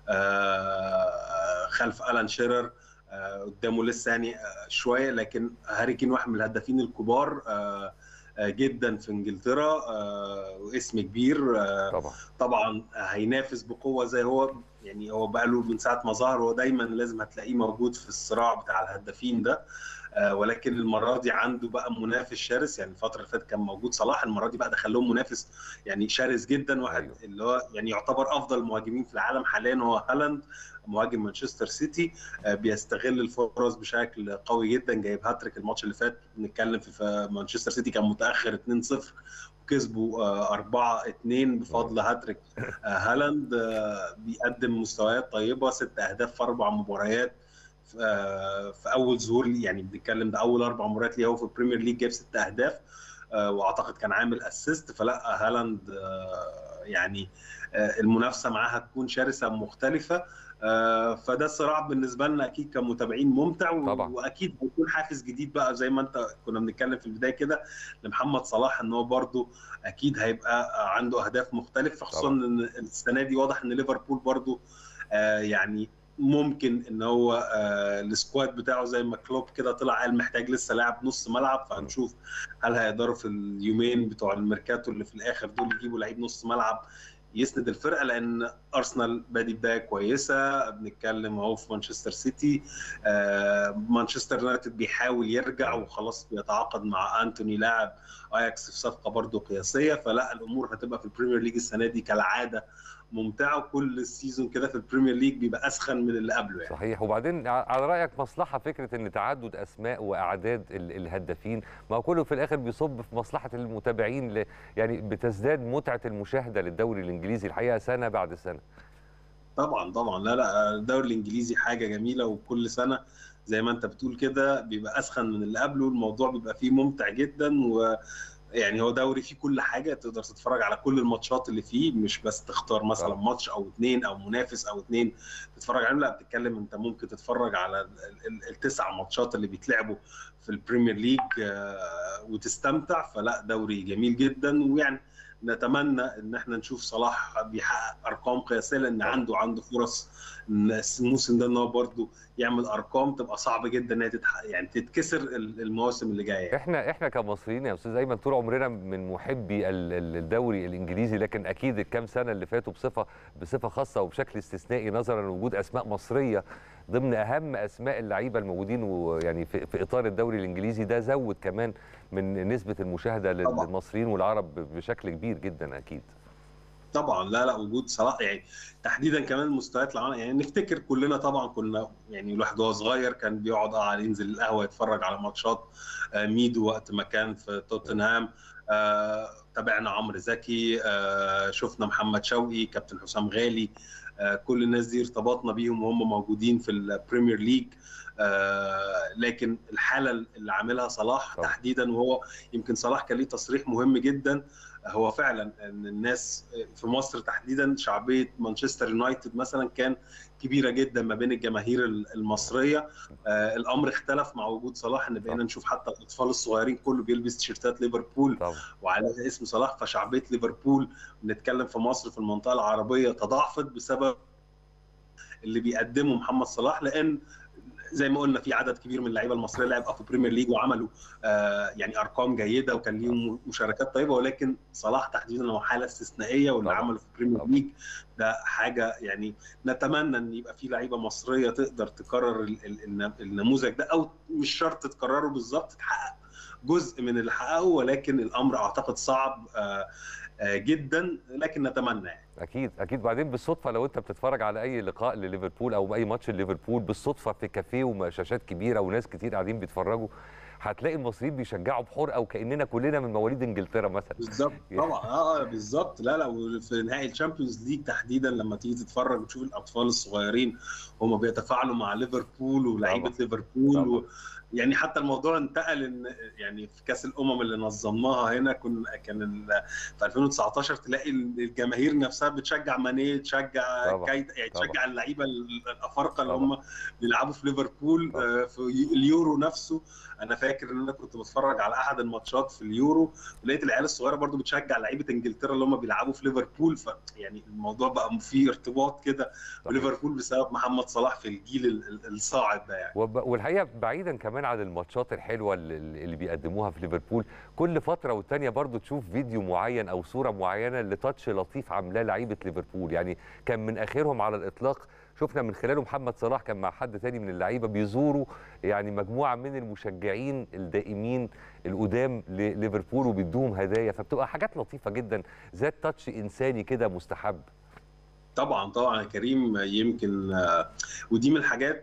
آه، خلف الان شيرر آه، قدامه لسه يعني آه، شويه لكن هاري كين واحد من الهدافين الكبار آه، آه، جدا في انجلترا آه، واسم كبير آه، طبعا طبعا هينافس بقوه زي هو يعني هو بقى له من ساعه ما ظهر هو دايما لازم هتلاقيه موجود في الصراع بتاع الهدافين ده آه، ولكن المره دي عنده بقى منافس شرس يعني الفتره اللي فاتت كان موجود صلاح المره دي بقى دخل لهم منافس يعني شرس جدا واحد أيوه. اللي هو يعني يعتبر افضل المهاجمين في العالم حاليا هو هالاند مهاجم مانشستر سيتي آه، بيستغل الفرص بشكل قوي جدا جايب هاتريك الماتش اللي فات بنتكلم في في مانشستر سيتي كان متاخر 2-0 وكسبوا آه، 4-2 بفضل هاتريك آه، هالاند آه، بيقدم مستويات طيبه ست اهداف في اربع مباريات آه، في اول ظهور ليه يعني بنتكلم ده اول اربع مباريات ليه هو في البريمير ليج جاب ست اهداف آه، واعتقد كان عامل اسيست فلا هالاند آه، يعني آه، المنافسه معاه هتكون شرسه مختلفه آه، فده الصراع بالنسبه لنا اكيد كمتابعين ممتع و- طبعا. واكيد هيكون حافز جديد بقى زي ما انت كنا بنتكلم في البدايه كده لمحمد صلاح ان هو برده اكيد هيبقى عنده اهداف مختلفه خصوصا طبعا. ان السنه دي واضح ان ليفربول برده آه، يعني ممكن ان هو آه السكواد بتاعه زي ما كلوب كده طلع قال محتاج لسه لاعب نص ملعب فهنشوف هل هيقدروا في اليومين بتوع الميركاتو اللي في الاخر دول يجيبوا لعيب نص ملعب يسند الفرقه لان ارسنال بادي بدايه كويسه بنتكلم اهو في مانشستر سيتي آه مانشستر يونايتد بيحاول يرجع وخلاص بيتعاقد مع انتوني لاعب اياكس في صفقه برضه قياسيه فلا الامور هتبقى في البريمير ليج السنه دي كالعاده ممتعه وكل سيزون كده في البريمير ليج بيبقى اسخن من اللي قبله يعني صحيح وبعدين على رايك مصلحه فكره ان تعدد اسماء واعداد الهدافين ما هو كله في الاخر بيصب في مصلحه المتابعين ل... يعني بتزداد متعه المشاهده للدوري الانجليزي الحقيقه سنه بعد سنه طبعا طبعا لا لا الدوري الانجليزي حاجه جميله وكل سنه زي ما انت بتقول كده بيبقى اسخن من اللي قبله الموضوع بيبقى فيه ممتع جدا و يعني هو دوري فيه كل حاجه تقدر تتفرج على كل الماتشات اللي فيه مش بس تختار مثلا ماتش او اثنين او منافس او اثنين تتفرج عليهم لا بتتكلم انت ممكن تتفرج على التسع ماتشات اللي بيتلعبوا في البريمير ليج وتستمتع فلا دوري جميل جدا ويعني نتمنى ان احنا نشوف صلاح بيحقق ارقام قياسيه لان عنده عنده فرص الموسم ده ان هو برضه يعمل ارقام تبقى صعب جدا ان هي تتحقق يعني تتكسر المواسم اللي جايه احنا احنا كمصريين يا استاذ ايمن طول عمرنا من محبي الدوري الانجليزي لكن اكيد الكام سنه اللي فاتوا بصفه بصفه خاصه وبشكل استثنائي نظرا لوجود اسماء مصريه ضمن اهم اسماء اللعيبه الموجودين ويعني في, في اطار الدوري الانجليزي ده زود كمان من نسبه المشاهده للمصريين والعرب بشكل كبير جدا اكيد طبعا لا لا وجود صلاح يعني تحديدا كمان المستويات العالم يعني نفتكر كلنا طبعا كنا يعني الواحد وهو صغير كان بيقعد اه ينزل القهوه يتفرج على ماتشات آه ميدو وقت ما كان في توتنهام آه تابعنا عمرو زكي آه شفنا محمد شوقي كابتن حسام غالي آه كل الناس دي ارتبطنا بيهم وهم موجودين في البريمير ليج آه لكن الحاله اللي عاملها صلاح طبعا. تحديدا وهو يمكن صلاح كان ليه تصريح مهم جدا هو فعلا ان الناس في مصر تحديدا شعبيه مانشستر يونايتد مثلا كان كبيره جدا ما بين الجماهير المصريه آه الامر اختلف مع وجود صلاح ان بقينا نشوف حتى الاطفال الصغيرين كله بيلبس تيشيرتات ليفربول وعليها اسم صلاح فشعبيه ليفربول بنتكلم في مصر في المنطقه العربيه تضاعفت بسبب اللي بيقدمه محمد صلاح لان زي ما قلنا في عدد كبير من اللعيبه المصريه لعب في بريمير ليج وعملوا آه يعني ارقام جيده وكان ليهم مشاركات طيبه ولكن صلاح تحديدا هو حاله استثنائيه واللي عمله في بريمير ليج ده حاجه يعني نتمنى ان يبقى في لعيبه مصريه تقدر تكرر النموذج ده او مش شرط تكرره بالظبط تحقق جزء من اللي حققه ولكن الامر اعتقد صعب آه جدا لكن نتمنى يعني. اكيد اكيد بعدين بالصدفه لو انت بتتفرج على اي لقاء لليفربول او اي ماتش لليفربول بالصدفه في كافيه وشاشات كبيره وناس كتير قاعدين بيتفرجوا هتلاقي المصريين بيشجعوا بحرقه وكاننا كلنا من مواليد انجلترا مثلا بالظبط طبعا اه بالظبط لا لا وفي نهائي الشامبيونز ليج تحديدا لما تيجي تتفرج وتشوف الاطفال الصغيرين هم بيتفاعلوا مع ليفربول ولاعيبه ليفربول و... يعني حتى الموضوع انتقل ان يعني في كاس الامم اللي نظمناها هنا كنا كان في 2019 تلاقي الجماهير نفسها بتشجع ماني تشجع كايت يعني تشجع اللعيبه الافارقه اللي هم بيلعبوا في ليفربول في اليورو نفسه انا فاكر ان انا كنت بتفرج على احد الماتشات في اليورو ولقيت العيال الصغيره برضو بتشجع لعيبه انجلترا اللي هم بيلعبوا في ليفربول ف يعني الموضوع بقى فيه ارتباط كده بليفربول بسبب محمد صلاح في الجيل الصاعد ده يعني والحقيقه بعيدا كمان عن الماتشات الحلوه اللي بيقدموها في ليفربول كل فتره والتانيه برضو تشوف فيديو معين او صوره معينه لتاتش لطيف عاملاه لعيبه ليفربول يعني كان من اخرهم على الاطلاق شفنا من خلاله محمد صلاح كان مع حد تاني من اللعيبه بيزوروا يعني مجموعه من المشجعين الدائمين القدام لليفربول وبيدوهم هدايا فبتبقى حاجات لطيفه جدا ذات تاتش انساني كده مستحب طبعا طبعا يا كريم يمكن ودي من الحاجات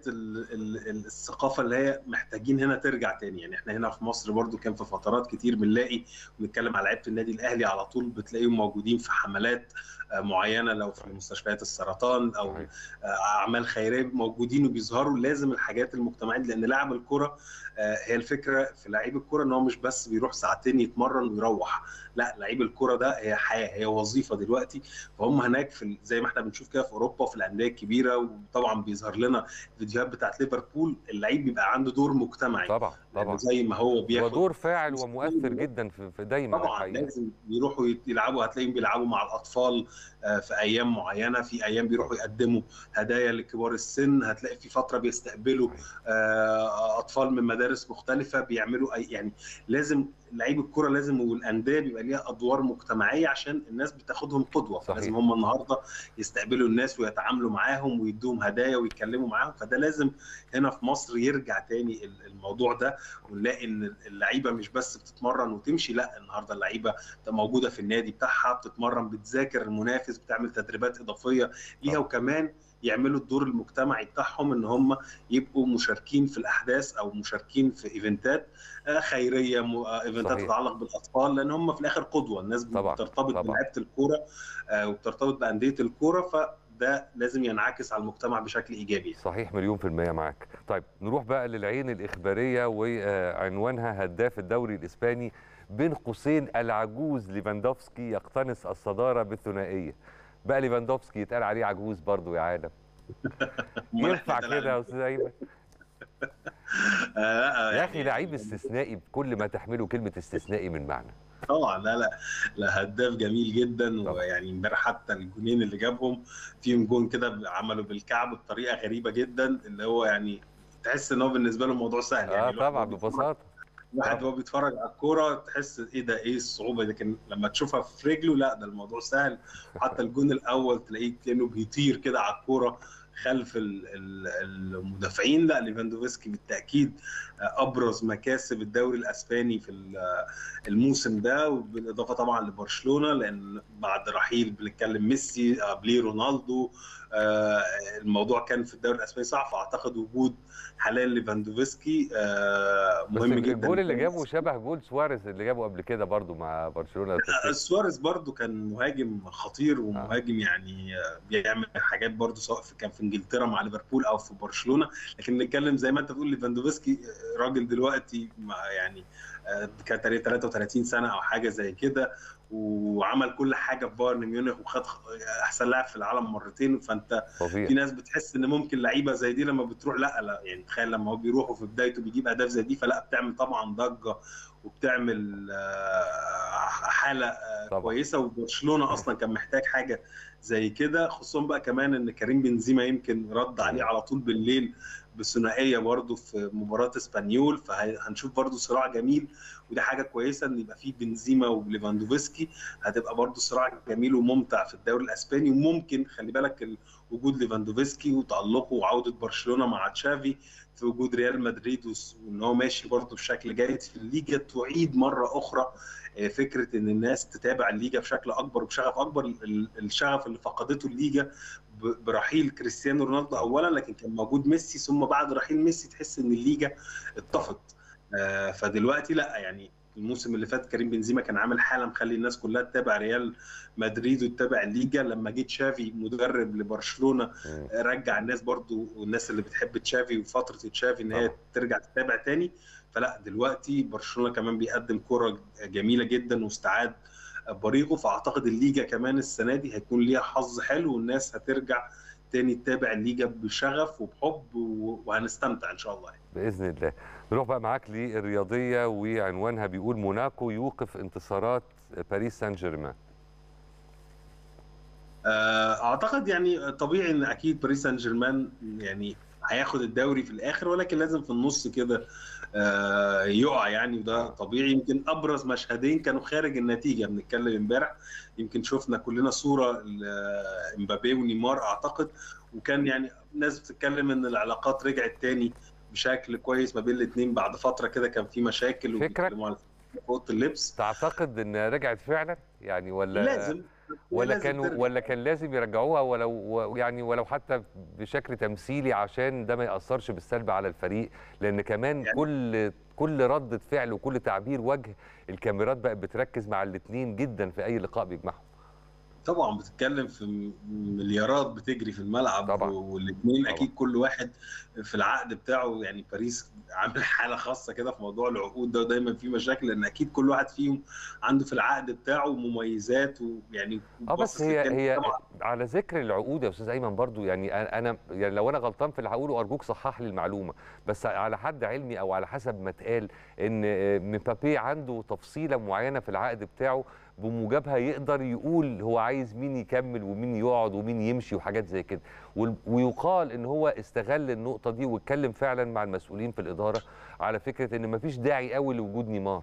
الثقافه اللي هي محتاجين هنا ترجع تاني يعني احنا هنا في مصر برضو كان في فترات كتير بنلاقي بنتكلم على لعيبه النادي الاهلي على طول بتلاقيهم موجودين في حملات معينه لو في مستشفيات السرطان او اعمال خيريه موجودين وبيظهروا لازم الحاجات المجتمعيه لان لاعب الكره هي الفكره في لعيب الكره ان هو مش بس بيروح ساعتين يتمرن ويروح لا لعيب الكره ده هي حياه هي وظيفه دلوقتي فهم هناك في زي ما احنا بنشوف كده في اوروبا وفي الانديه الكبيره وطبعا بيظهر لنا فيديوهات بتاعت ليفربول اللعيب بيبقى عنده دور مجتمعي طبعا يعني طبعا زي ما هو هو بياخد دور فاعل فلوس ومؤثر كتير. جدا في في دايما طبعا الحقيقة. لازم يروحوا يلعبوا هتلاقيهم بيلعبوا مع الاطفال آه، في ايام معينه في ايام بيروحوا يقدموا هدايا لكبار السن هتلاقي في فتره بيستقبلوا آه، اطفال من مدارس مختلفه بيعملوا أي يعني لازم لعيب الكره لازم والانديه بيبقى ليها ادوار مجتمعيه عشان الناس بتاخدهم قدوه صحيح. فلازم هم النهارده يستقبلوا الناس ويتعاملوا معاهم ويدوهم هدايا ويتكلموا معاهم فده لازم هنا في مصر يرجع تاني ال- الموضوع ده ونلاقي ان اللعيبه مش بس بتتمرن وتمشي لا النهارده اللعيبه بتبقى موجوده في النادي بتاعها بتتمرن بتذاكر المنافس بتعمل تدريبات اضافيه ليها طبعا. وكمان يعملوا الدور المجتمعي بتاعهم ان هم يبقوا مشاركين في الاحداث او مشاركين في ايفنتات آه، خيريه م- آه، ايفنتات صحيح. تتعلق بالاطفال لان هم في الاخر قدوه الناس طبعا، بترتبط طبعا. بلعيبه الكوره آه، وبترتبط بانديه الكوره فده لازم ينعكس على المجتمع بشكل ايجابي صحيح مليون في المية معاك طيب نروح بقى للعين الإخبارية وعنوانها هداف الدوري الإسباني بين قوسين العجوز ليفاندوفسكي يقتنص الصدارة بالثنائية بقى ليفاندوفسكي يتقال عليه عجوز برضو يا عالم أمال ينفع إحنا كده يا أستاذ أيمن آه، آه، يا يعني- أخي لعيب استثنائي بكل ما تحمله كلمة استثنائي من معنى طبعا لا لا لا هداف جميل جدا طبعا. ويعني امبارح حتى الجونين اللي جابهم فيهم جون كده عملوا بالكعب بطريقه غريبه جدا اللي هو يعني تحس ان هو بالنسبه له الموضوع سهل يعني اه الواحد طبعا وهو بيتفرج- ببساطة الواحد طبعا. وهو بيتفرج على الكوره تحس ايه ده ايه الصعوبه دي لكن لما تشوفها في رجله لا ده الموضوع سهل حتى الجون الاول تلاقيه كانه بيطير كده على الكوره خلف ال- ال- المدافعين لا ليفاندوفسكي بالتاكيد ابرز مكاسب الدوري الاسباني في ال- الموسم ده وبالاضافه طبعا لبرشلونه لان بعد رحيل بنتكلم ميسي قبليه رونالدو آه، الموضوع كان في الدوري الاسباني صعب فاعتقد وجود حاليا ليفاندوفسكي آه، بس مهم جدا الجول اللي جابه شبه جول سواريز اللي جابه قبل كده برضو مع برشلونة لو تفتكر. سواريز برضو كان مهاجم خطير ومهاجم يعني آه، بيعمل حاجات برضو سواء في كان في انجلترا مع ليفربول او في برشلونه لكن نتكلم زي ما انت بتقول ليفاندوفسكي آه، راجل دلوقتي مع- يعني آه، كان تقريبا 33 سنه او حاجه زي كده وعمل كل حاجه في بايرن ميونخ وخد خ- احسن لاعب في العالم مرتين فانت فظيع في ناس بتحس ان ممكن لعيبه زي دي لما بتروح لا لا يعني تخيل لما هو بيروحوا في بدايته بيجيب اهداف زي دي فلا بتعمل طبعا ضجه وبتعمل آه، حاله آه، طبعا. كويسه وبرشلونه اصلا كان محتاج حاجه زي كده خصوصا بقى كمان ان كريم بنزيما يمكن رد عليه على طول بالليل بثنائيه برضه في مباراه اسبانيول فهنشوف برضه صراع جميل ودي حاجه كويسه ان يبقى في بنزيما وليفاندوفسكي هتبقى برضه صراع جميل وممتع في الدوري الاسباني وممكن خلي بالك ال- وجود ليفاندوفسكي وتالقه وعوده برشلونه مع تشافي في وجود ريال مدريد وس- وان هو ماشي برضه بشكل جيد في الليجا تعيد مره اخرى آه، فكره ان الناس تتابع الليجا بشكل اكبر وبشغف اكبر ال- الشغف اللي فقدته الليجا ب- برحيل كريستيانو رونالدو اولا لكن كان موجود ميسي ثم بعد رحيل ميسي تحس ان الليجا اتطفت آه، فدلوقتي لا يعني الموسم اللي فات كريم بنزيما كان عامل حاله مخلي الناس كلها تتابع ريال مدريد وتتابع الليجا لما جه تشافي مدرب لبرشلونه مم. رجع الناس برضو والناس اللي بتحب تشافي وفتره تشافي ان هي طبعا. ترجع تتابع تاني فلا دلوقتي برشلونه كمان بيقدم كره جميله جدا واستعاد بريقه فاعتقد الليجا كمان السنه دي هيكون ليها حظ حلو والناس هترجع تاني تتابع الليجا بشغف وبحب و- وهنستمتع ان شاء الله باذن الله نروح بقى معاك للرياضيه وعنوانها بيقول موناكو يوقف انتصارات باريس سان جيرمان آه، اعتقد يعني طبيعي ان اكيد باريس سان جيرمان يعني هياخد الدوري في الاخر ولكن لازم في النص كده آه، يقع يعني وده طبيعي يمكن ابرز مشهدين كانوا خارج النتيجه بنتكلم امبارح يمكن شفنا كلنا صوره لامبابي ونيمار اعتقد وكان يعني ناس بتتكلم ان العلاقات رجعت تاني بشكل كويس ما بين الاثنين بعد فتره كده كان في مشاكل فكرك؟ وبيتكلموا على في اوضه اللبس تعتقد ان رجعت فعلا يعني ولا لازم ولا لازم كانوا ترجع. ولا كان لازم يرجعوها ولو و- يعني ولو حتى بشكل تمثيلي عشان ده ما ياثرش بالسلب على الفريق لان كمان يعني- كل كل ردة فعل وكل تعبير وجه الكاميرات بقت بتركز مع الاثنين جدا في اي لقاء بيجمعهم طبعا بتتكلم في م- مليارات بتجري في الملعب طبعاً. والاثنين طبعاً. اكيد كل واحد في العقد بتاعه يعني باريس عامل حاله خاصه كده في موضوع العقود ده ودايما في مشاكل لان اكيد كل واحد فيهم عنده في العقد بتاعه مميزات ويعني اه بس باصص هي للجانب هي طبعاً. على ذكر العقود يا استاذ ايمن برضو يعني أنا- انا يعني لو انا غلطان في اللي هقوله ارجوك صحح لي المعلومه بس على حد علمي او على حسب ما اتقال ان آه، مبابي عنده تفصيله معينه في العقد بتاعه بموجبها يقدر يقول هو عايز مين يكمل ومين يقعد ومين يمشي وحاجات زي كده وال- ويقال ان هو استغل النقطه دي واتكلم فعلا مع المسؤولين في الاداره على فكره ان مفيش داعي قوي لوجود نيمار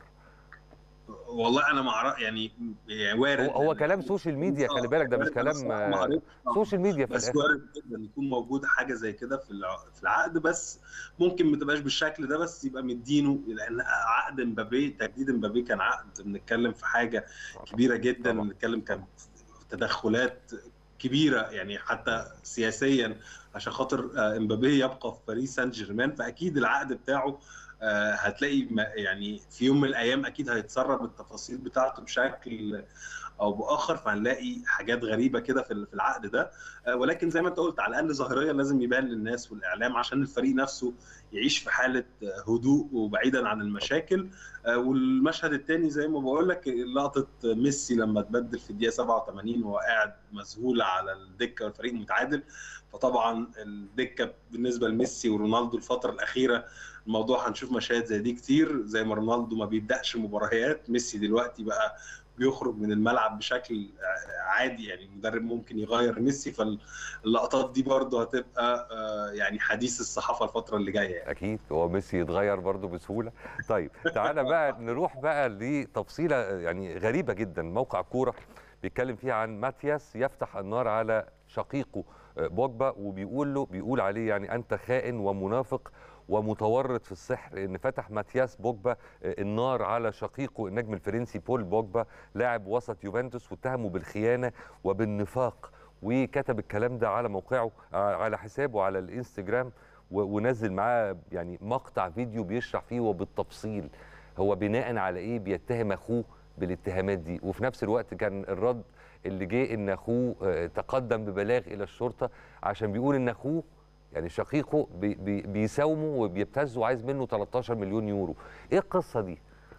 والله انا ما اعرف يعني يعني وارد هو, هو كلام سوشيال ميديا خلي بالك ده مش وارد، بس كلام أنا ما آه، قريتش. سوشيال ميديا في بس الاخر وارد جدا يكون موجود حاجه زي كده في الع- في العقد بس ممكن ما تبقاش بالشكل ده بس يبقى مدينه لان عقد مبابي تجديد مبابي كان عقد بنتكلم في حاجه كبيره جدا طبعاً. بنتكلم كان في تدخلات كبيره يعني حتى سياسيا عشان خاطر آه، امبابي يبقى في باريس سان جيرمان فاكيد العقد بتاعه آه، هتلاقي ما- يعني في يوم من الايام اكيد هيتسرب التفاصيل بتاعته بشكل او باخر فهنلاقي حاجات غريبه كده في في العقد ده آه، ولكن زي ما انت قلت على الاقل ظاهريا لازم يبان للناس والاعلام عشان الفريق نفسه يعيش في حاله آه، هدوء وبعيدا عن المشاكل آه، والمشهد الثاني زي ما بقول لك لقطه ميسي لما تبدل في الدقيقه 87 وهو قاعد مذهول على الدكه والفريق متعادل فطبعا الدكه بالنسبه لميسي ورونالدو الفتره الاخيره الموضوع هنشوف مشاهد زي دي كتير زي ما رونالدو ما بيبداش مباريات ميسي دلوقتي بقى بيخرج من الملعب بشكل عادي يعني المدرب ممكن يغير ميسي فاللقطات دي برضه هتبقى آه، يعني حديث الصحافه الفتره اللي جايه يعني. اكيد هو ميسي يتغير برضه بسهوله طيب تعالى بقى نروح بقى لتفصيله يعني غريبه جدا موقع كوره بيتكلم فيها عن ماتياس يفتح النار على شقيقه آه، بوجبا وبيقول له بيقول عليه يعني انت خائن ومنافق ومتورط في السحر ان فتح ماتياس بوجبا آه، النار على شقيقه النجم الفرنسي بول بوجبا لاعب وسط يوفنتوس واتهمه بالخيانه وبالنفاق وكتب الكلام ده على موقعه آه، على حسابه على الانستجرام و- ونزل معاه يعني مقطع فيديو بيشرح فيه وبالتفصيل هو بناء على ايه بيتهم اخوه بالاتهامات دي وفي نفس الوقت كان الرد اللي جه ان اخوه آه، تقدم ببلاغ الى الشرطه عشان بيقول ان اخوه يعني شقيقه بي بي بيساومه وبيبتزه وعايز منه 13 مليون يورو ايه القصه دي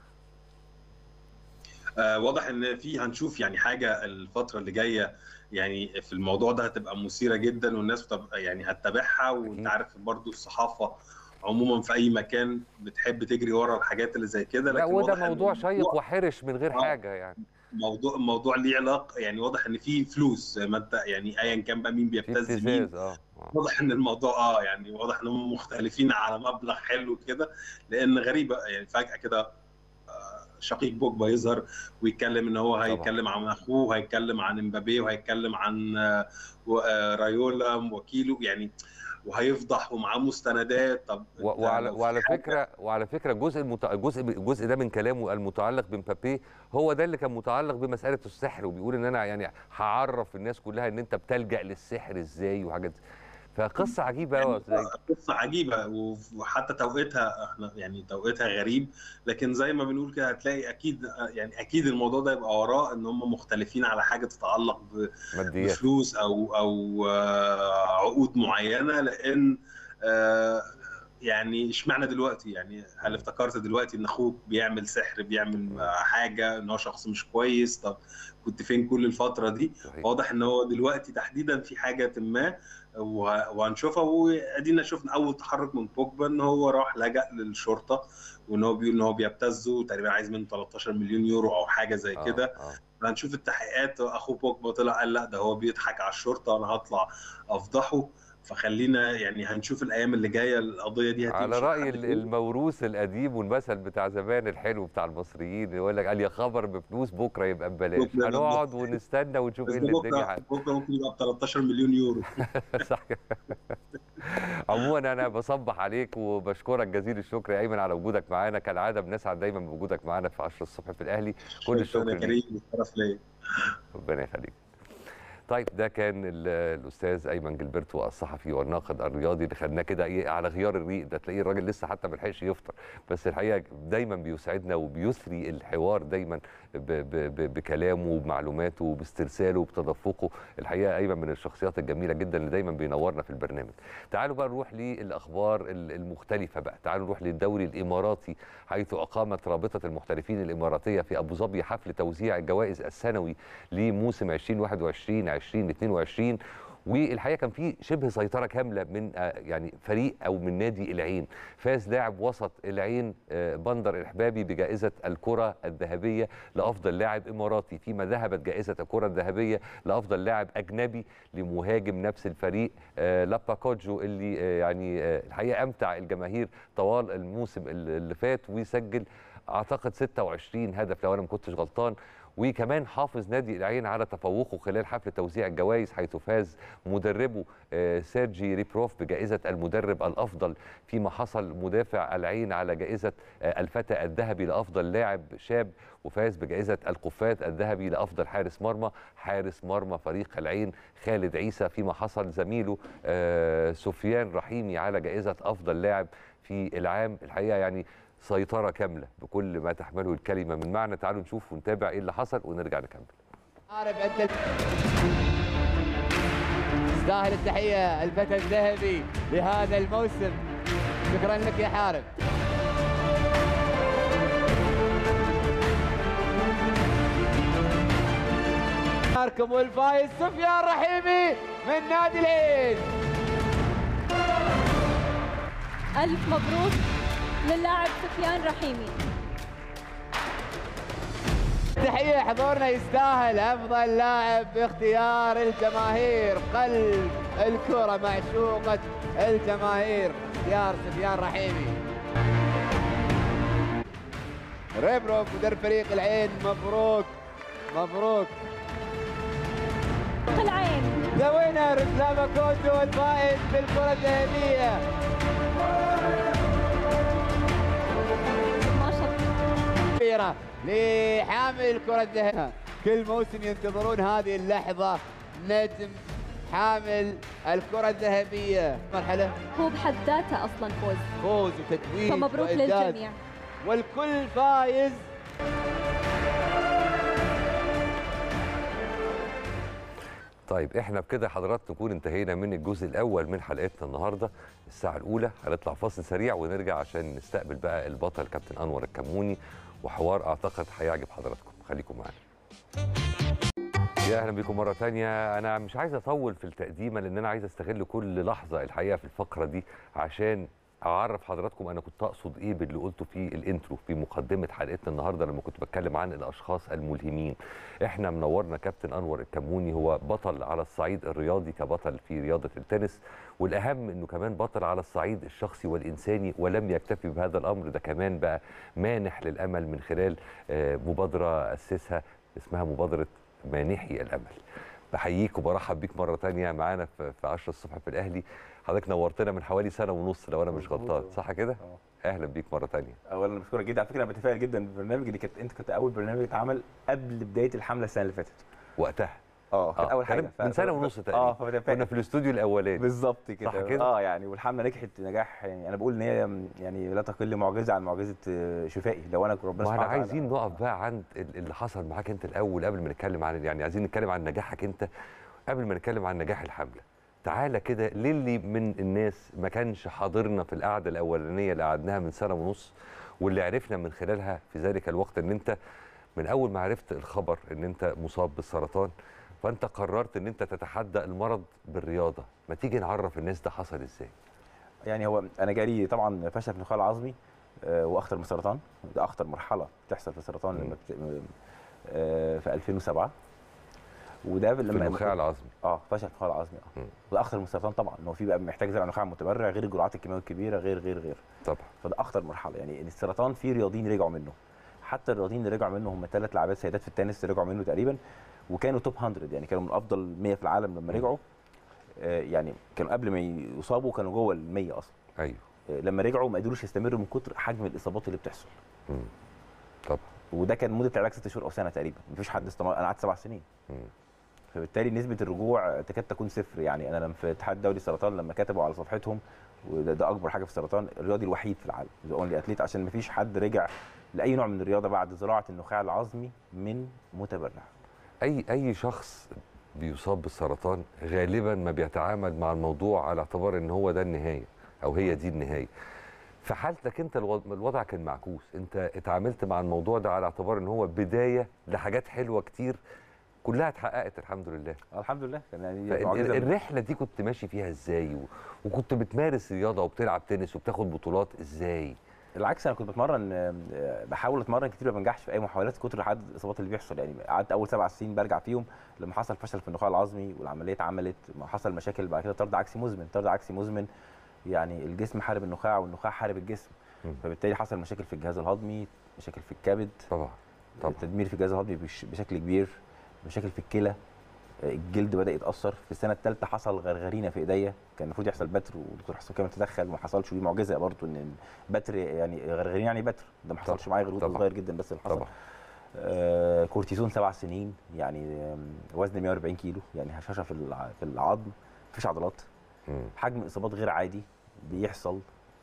آه، واضح ان في هنشوف يعني حاجه الفتره اللي جايه يعني في الموضوع ده هتبقى مثيره جدا والناس بتبقى يعني هتتابعها أكيد. وانت عارف برضو الصحافه عموما في اي مكان بتحب تجري ورا الحاجات اللي زي كده لا لكن وده واضح إن موضوع الموضوع- شيق وحرش من غير آه. حاجه يعني موضوع الموضوع ليه علاقه يعني واضح ان في فلوس زي ما انت يعني ايا كان بقى مين في بيبتز مين ابتزاز اه آه. واضح ان الموضوع اه يعني واضح ان هم مختلفين على مبلغ حلو كده لان غريبه يعني فجاه كده آه، شقيق بوجبا يظهر ويتكلم ان هو هيتكلم عن اخوه وهيتكلم عن امبابي وهيتكلم عن آه، و- آه، رايولا وكيله يعني وهيفضح ومعاه مستندات طب و- أنت وعلى لو في وعلى حاجة- فكره وعلى فكره جزء المت... جزء الجزء ده من كلامه المتعلق بمبابي هو ده اللي كان متعلق بمساله السحر وبيقول ان انا يعني هعرف الناس كلها ان انت بتلجا للسحر ازاي وحاجات فقصه عجيبه قوي يعني قصه عجيبه وحتى توقيتها احنا يعني توقيتها غريب لكن زي ما بنقول كده هتلاقي اكيد يعني اكيد الموضوع ده يبقى وراه ان هم مختلفين على حاجه تتعلق ب- ماديات بفلوس او او آه، عقود معينه لان آه، يعني اشمعنى دلوقتي يعني هل افتكرت دلوقتي ان اخوك بيعمل سحر بيعمل آه، حاجه ان هو شخص مش كويس طب كنت فين كل الفتره دي صحيح. واضح ان هو دلوقتي تحديدا في حاجه ما وه- وهنشوفها وادينا شفنا اول تحرك من بوجبا ان هو راح لجأ للشرطه وان هو بيقول ان هو بيبتزه تقريبا عايز منه 13 مليون يورو او حاجه زي آه، كده آه. هنشوف التحقيقات اخو بوجبا طلع قال لا ده هو بيضحك على الشرطه وانا هطلع افضحه فخلينا يعني هنشوف الايام اللي جايه القضيه دي هتمشي على راي لحد ال- فين. الموروث القديم والمثل بتاع زمان الحلو بتاع المصريين يقول لك قال يا خبر بفلوس بكره يبقى ببلاش بكرة يبقى هنقعد ونستنى ونشوف بس ايه ده اللي الدنيا بكره هت- بكره ممكن يبقى ب 13 مليون يورو صح كده. عموما انا بصبح عليك وبشكرك جزيل الشكر يا ايمن على وجودك معانا كالعاده بنسعد دايما بوجودك معانا في 10 الصبح في الاهلي كل الشكر شكرا يا ليك كريم الشرف ليا ربنا يخليك طيب ده كان ال- الاستاذ ايمن جilberto الصحفي والناقد الرياضي اللي خدناه كده ايه على غيار الريق ده تلاقيه الراجل لسه حتى ما لحقش يفطر بس الحقيقه دايما بيسعدنا وبيثري الحوار دايما ب ب ب بكلامه وبمعلوماته وباسترساله وبتدفقه الحقيقه ايمن من الشخصيات الجميله جدا اللي دايما بينورنا في البرنامج تعالوا بقى نروح للاخبار ال- المختلفه بقى تعالوا نروح للدوري الاماراتي حيث اقامت رابطه المحترفين الاماراتيه في ابو ظبي حفل توزيع الجوائز السنوي لموسم 2021 2022 والحقيقه كان في شبه سيطره كامله من آه، يعني فريق او من نادي العين فاز لاعب وسط العين آه، بندر الحبابي بجائزه الكره الذهبيه لافضل لاعب اماراتي فيما ذهبت جائزه الكره الذهبيه لافضل لاعب اجنبي لمهاجم نفس الفريق آه، لابا كوجو اللي آه، يعني آه، الحقيقه امتع الجماهير طوال الموسم اللي فات وسجل اعتقد 26 هدف لو انا ما كنتش غلطان وكمان حافظ نادي العين على تفوقه خلال حفل توزيع الجوائز حيث فاز مدربه آه، سيرجي ريبروف بجائزة المدرب الأفضل فيما حصل مدافع العين على جائزة آه، الفتى الذهبي لأفضل لاعب شاب وفاز بجائزة القفاز الذهبي لأفضل حارس مرمى حارس مرمى فريق العين خالد عيسى فيما حصل زميله آه، سفيان رحيمي على جائزة أفضل لاعب في العام الحقيقة يعني سيطرة كاملة بكل ما تحمله الكلمة من معنى تعالوا نشوف ونتابع ايه اللي حصل ونرجع نكمل عارف انت يستاهل التحيه الفتى الذهبي لهذا الموسم شكرا لك يا حارب معكم والفايز سفيان رحيمي من نادي العين ألف مبروك للاعب سفيان رحيمي تحية حضورنا يستاهل أفضل لاعب باختيار الجماهير قلب الكرة معشوقة الجماهير اختيار سفيان رحيمي ريبروف مدرب فريق العين مبروك مبروك العين ذا وينر اسلام كوتو الفائز بالكرة الذهبية ما شاء الله كبيرة لحامل الكرة الذهبية كل موسم ينتظرون هذه اللحظة نجم حامل الكرة الذهبية مرحلة هو بحد ذاته أصلا فوز فوز وتتويج فمبروك وإعداد. للجميع والكل فايز طيب احنا بكده حضرات نكون انتهينا من الجزء الاول من حلقتنا النهارده الساعه الاولى هنطلع فاصل سريع ونرجع عشان نستقبل بقى البطل كابتن انور الكموني وحوار اعتقد هيعجب حضراتكم خليكم معانا يا اهلا بكم مره تانية انا مش عايز اطول في التقديمه لان انا عايز استغل كل لحظه الحقيقه في الفقره دي عشان اعرف حضراتكم انا كنت اقصد ايه باللي قلته في الانترو في مقدمه حلقتنا النهارده لما كنت بتكلم عن الاشخاص الملهمين احنا منورنا كابتن انور الكموني هو بطل على الصعيد الرياضي كبطل في رياضه التنس والاهم انه كمان بطل على الصعيد الشخصي والانساني ولم يكتفي بهذا الامر ده كمان بقى مانح للامل من خلال آه، مبادره اسسها اسمها مبادره مانحي الامل بحييك وبرحب بيك مره تانية معانا في في 10 الصبح في الاهلي حضرتك نورتنا من حوالي سنه ونص لو انا مش مظبوط غلطان أوي. صح كده اه اهلا بيك مره تانية اولا بشكرك جدا على فكره انا بتفائل جدا بالبرنامج اللي كانت انت كنت اول برنامج اتعمل قبل بدايه الحمله السنه اللي فاتت وقتها اه كانت اول كان حاجه من ف- سنه ف- ونص اه تقريبا فبتفائل كنا في الاستوديو الاولاني بالظبط كده صح كده؟ اه يعني والحمله نجحت نجاح يعني انا بقول ان هي يعني لا تقل معجزه عن معجزه آه، شفائي لو انا ربنا واحنا سبحانه وتعالى- عايزين نقف بقى عند ال- اللي حصل معاك انت الاول قبل ما نتكلم عن يعني عايزين نتكلم عن نجاحك انت قبل ما نتكلم عن نجاح الحمله تعالى كده للي من الناس ما كانش حاضرنا في القعده الاولانيه اللي قعدناها من سنه ونص واللي عرفنا من خلالها في ذلك الوقت ان انت من اول ما عرفت الخبر ان انت مصاب بالسرطان فانت قررت ان انت تتحدى المرض بالرياضه ما تيجي نعرف الناس ده حصل ازاي يعني هو انا جالي طبعا فشل في النخاع العظمي آه، واخطر من السرطان ده اخطر مرحله بتحصل في السرطان لما بت... آه، في 2007 وده في لما النخاع العظمي اه فشل في النخاع العظمي اه مم. وده اخطر من السرطان طبعا ان هو في بقى محتاج زرع نخاع متبرع غير الجرعات الكيماويه الكبيره غير غير غير طبعا فده اخطر مرحله يعني السرطان في رياضيين رجعوا منه حتى الرياضيين اللي رجعوا منه هم ثلاث لاعبات سيدات في التنس رجعوا منه تقريبا وكانوا توب 100 يعني كانوا من افضل 100 في العالم لما رجعوا آه، يعني كانوا قبل ما يصابوا كانوا جوه ال 100 اصلا ايوه آه، لما رجعوا ما قدروش يستمروا من كتر حجم الاصابات اللي بتحصل مم. طبعا وده كان مده العلاج ست شهور او سنه تقريبا مفيش حد استمر انا قعدت سبع سنين مم. فبالتالي نسبه الرجوع تكاد تكون صفر يعني انا لما في اتحاد دولي السرطان لما كتبوا على صفحتهم وده ده اكبر حاجه في السرطان الرياضي الوحيد في العالم ذا اونلي اتليت عشان ما فيش حد رجع لاي نوع من الرياضه بعد زراعه النخاع العظمي من متبرع اي اي شخص بيصاب بالسرطان غالبا ما بيتعامل مع الموضوع على اعتبار ان هو ده النهايه او هي دي النهايه في حالتك انت الوض- الوضع كان معكوس انت اتعاملت مع الموضوع ده على اعتبار ان هو بدايه لحاجات حلوه كتير كلها اتحققت الحمد لله آه، الحمد لله كان يعني فال- معجزة. الرحله دي كنت ماشي فيها ازاي و... وكنت بتمارس رياضه وبتلعب تنس وبتاخد بطولات ازاي بالعكس انا كنت بتمرن آه، بحاول اتمرن كتير ما بنجحش في اي محاولات كتر عدد الاصابات اللي بيحصل يعني قعدت اول سبع سنين برجع فيهم لما حصل فشل في النخاع العظمي والعمليه اتعملت ما حصل مشاكل بعد كده طرد عكسي مزمن طرد عكسي مزمن يعني الجسم حارب النخاع والنخاع حارب الجسم مم. فبالتالي حصل مشاكل في الجهاز الهضمي مشاكل في الكبد طبعا طبعا تدمير في الجهاز الهضمي بش- بشكل كبير مشاكل في الكلى آه، الجلد بدا يتاثر في السنه الثالثه حصل غرغرينه في ايديا كان المفروض يحصل بتر والدكتور حسام كامل تدخل وما حصلش ودي معجزه برضه ان بتر يعني غرغرينه يعني بتر ده ما حصلش طبعاً، معايا غير وأنا طبعاً. صغير جدا بس اللي حصل طبعا آه كورتيزون سبع سنين يعني آم، وزن 140 كيلو يعني هشاشه في الع- في العظم مفيش عضلات مم. حجم اصابات غير عادي بيحصل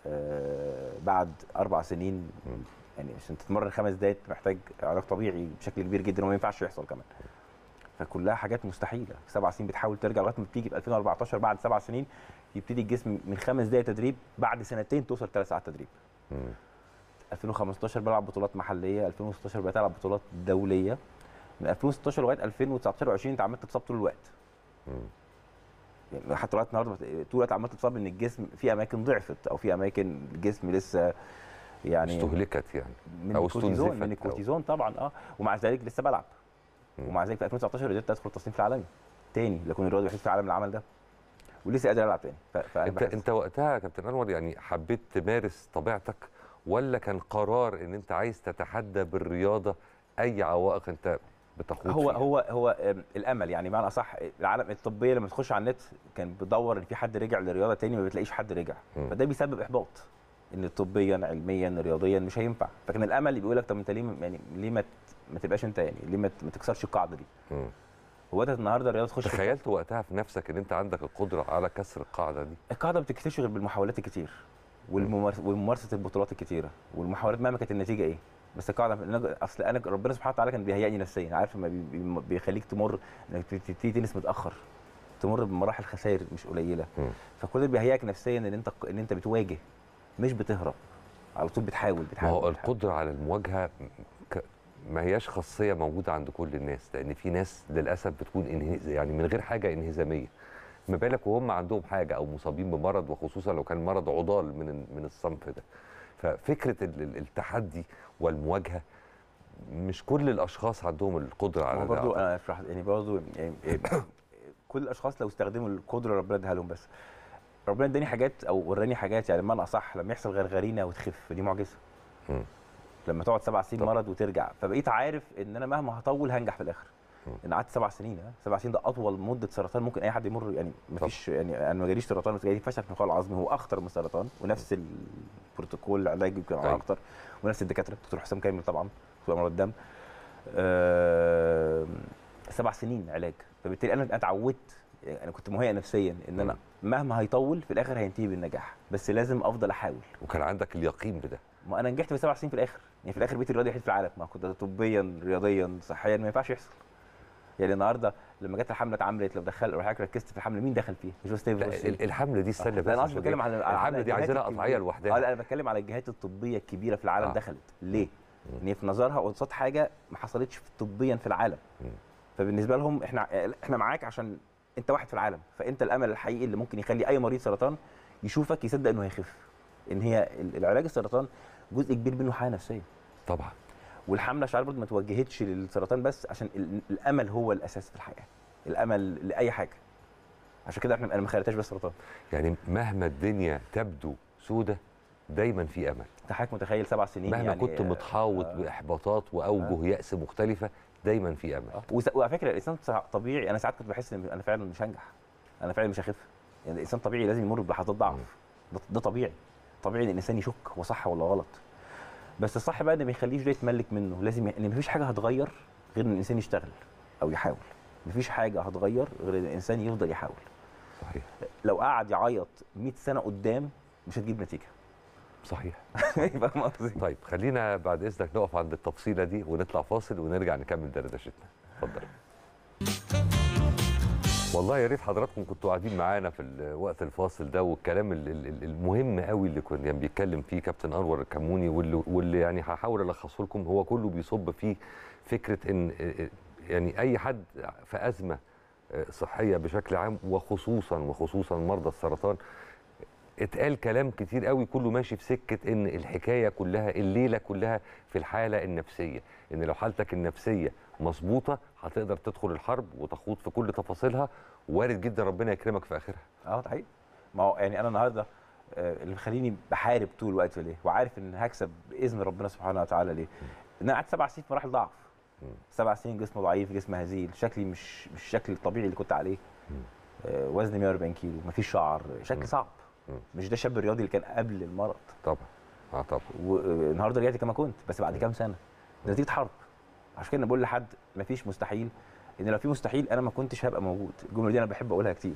آه بعد اربع سنين مم. يعني عشان تتمرن خمس دقايق محتاج علاج طبيعي بشكل كبير جدا وما ينفعش يحصل كمان فكلها حاجات مستحيله سبع سنين بتحاول ترجع لغايه ما بتيجي في 2014 بعد سبع سنين يبتدي الجسم من خمس دقايق تدريب بعد سنتين توصل ثلاث ساعات تدريب مم. 2015 بلعب بطولات محليه 2016 بقيت العب بطولات دوليه من 2016 لغايه 2019 و20 انت عمال تتصاب طول الوقت مم. يعني حتى لغايه النهارده طول الوقت عمال تتصاب ان الجسم في اماكن ضعفت او في اماكن الجسم لسه يعني استهلكت يعني من أو الكورتيزون استنزفت من أو- الكورتيزون طبعا اه ومع ذلك لسه بلعب مم. ومع ذلك في 2019 قدرت ادخل التصنيف العالمي تاني لكن الرياضي الوحيد في العالم اللي عمل ده ولسه قادر العب تاني ف- فأنا انت بحس- انت وقتها يا كابتن انور يعني حبيت تمارس طبيعتك ولا كان قرار ان انت عايز تتحدى بالرياضه اي عوائق انت بتخوض هو فيها؟ هو هو آم، الامل يعني بمعنى اصح العالم الطبيه لما تخش على النت كان بتدور ان في حد رجع للرياضه تاني ما بتلاقيش حد رجع مم. فده بيسبب احباط ان طبيا علميا رياضيا مش هينفع فكان الامل اللي بيقول لك طب انت ليه م- يعني ليه ما ت- ما تبقاش انت يعني ليه ما ت- ما تكسرش القاعده دي مم. هو ده النهارده الرياضه تخش في- تخيلت وقتها في نفسك ان انت عندك القدره على كسر القاعده دي القاعده ما بتكتشفش غير بالمحاولات الكتير والممارس- وممارسه البطولات الكتيره والمحاولات مهما كانت النتيجه ايه بس القاعده أنا- اصل انا ربنا سبحانه وتعالى كان بيهيئني نفسيا عارف لما بي- بي- بيخليك تمر انك تبتدي تنس متاخر تمر بمراحل خسائر مش قليله مم. فكل ده بيهيئك نفسيا ان انت ان انت بتواجه مش بتهرب على طول بتحاول ما بتحاول هو بتحاول. القدره على المواجهه ك... ما هياش خاصيه موجوده عند كل الناس لان في ناس للاسف بتكون انهز... يعني من غير حاجه انهزاميه ما بالك وهم عندهم حاجه او مصابين بمرض وخصوصا لو كان مرض عضال من ال- من الصنف ده ففكره ال- ال- التحدي والمواجهه مش كل الاشخاص عندهم القدره ما على هو ده برضو أعتقد. انا اشرح يعني برضو يعني كل الاشخاص لو استخدموا القدره ربنا اداها لهم بس ربنا اداني حاجات او وراني حاجات يعني بمعنى اصح لما يحصل غرغرينه وتخف دي معجزه مم. لما تقعد سبع سنين طبعا. مرض وترجع فبقيت عارف ان انا مهما هطول هنجح في الاخر مم. ان قعدت سبع سنين ها سبع سنين ده اطول مده سرطان ممكن اي حد يمر يعني ما فيش يعني انا ما جاليش سرطان بس جالي فشل في النخاع العظمي هو اخطر من السرطان ونفس البروتوكول العلاجي يمكن أيوة. اكتر ونفس الدكاتره دكتور حسام كامل طبعا دكتور امراض الدم آه سبع سنين علاج فبالتالي انا اتعودت يعني انا كنت مهيئ نفسيا ان انا مهما هيطول في الاخر هينتهي بالنجاح بس لازم افضل احاول وكان عندك اليقين بده ما انا نجحت في سبع سنين في الاخر يعني في الاخر بقيت الرياضي الوحيد في العالم ما كنت طبيا رياضيا صحيا ما ينفعش يحصل يعني النهارده لما جت الحمله اتعملت لو دخل لو حضرتك ركزت في الحمله مين دخل فيها؟ مش بس لا، ال- الحمله دي استنى لا بس انا عشان قصدي بتكلم إيه؟ على على الحمله دي الجهات عايزه لها الكبيرة. قطعيه اه لوحدها لا انا بتكلم على الجهات الطبيه الكبيره في العالم آه. دخلت ليه؟ ان هي في نظرها قصاد حاجه ما حصلتش في- طبيا في العالم مم. فبالنسبه لهم احنا احنا معاك عشان انت واحد في العالم فانت الامل الحقيقي اللي ممكن يخلي اي مريض سرطان يشوفك يصدق انه هيخف ان هي ال- العلاج السرطان جزء كبير منه حاله نفسيه طبعا والحمله شعار برضه ما توجهتش للسرطان بس عشان ال- الامل هو الاساس في الحياه الامل لاي حاجه عشان كده احنا انا ما خليتهاش بس سرطان يعني مهما الدنيا تبدو سودة دايما في امل انت حضرتك متخيل سبع سنين مهما يعني كنت متحوط آه. باحباطات واوجه ياس مختلفه دايما في امل آه. وس- وعلى فكره الانسان صع- طبيعي انا ساعات كنت بحس ان انا فعلا مش هنجح انا فعلا مش هخف يعني الانسان طبيعي لازم يمر بلحظات ضعف ده, ده طبيعي طبيعي ان الانسان يشك هو صح ولا غلط بس الصح بقى ان ما يخليش ده يتملك منه لازم ي... ان مفيش حاجه هتغير غير ان الانسان يشتغل او يحاول مفيش حاجه هتغير غير ان الانسان يفضل يحاول صحيح لو قعد يعيط 100 سنه قدام مش هتجيب نتيجه صحيح فاهم قصدي طيب خلينا بعد اذنك نقف عند التفصيله دي ونطلع فاصل ونرجع نكمل دردشتنا اتفضل والله يا ريت حضراتكم كنتوا قاعدين معانا في ال- وقت الفاصل ده والكلام ال- ال- ال- المهم قوي اللي كان يعني بيتكلم فيه كابتن انور الكموني واللي, واللي يعني هحاول الخصه لكم هو كله بيصب فيه فكره ان يعني اي حد في ازمه صحيه بشكل عام وخصوصا وخصوصا مرضى السرطان اتقال كلام كتير قوي كله ماشي في سكه ان الحكايه كلها الليله كلها في الحاله النفسيه ان لو حالتك النفسيه مظبوطه هتقدر تدخل الحرب وتخوض في كل تفاصيلها وارد جدا ربنا يكرمك في اخرها اه ده حقيقي ما هو يعني انا النهارده آه، اللي مخليني بحارب طول الوقت ليه وعارف ان هكسب باذن ربنا سبحانه وتعالى ليه ان انا قعدت سبع سنين في مراحل ضعف سبع سنين جسم ضعيف جسم هزيل شكلي مش مش الشكل الطبيعي اللي كنت عليه آه، وزني 140 كيلو مفيش شعر شكل صعب مش ده الشاب الرياضي اللي كان قبل المرض طبعا اه طبعا والنهارده رجعت كما كنت بس بعد كام سنه ده نتيجه حرب عشان كده أنا بقول لحد مفيش مستحيل ان لو في مستحيل انا ما كنتش هبقى موجود الجمله دي انا بحب اقولها كتير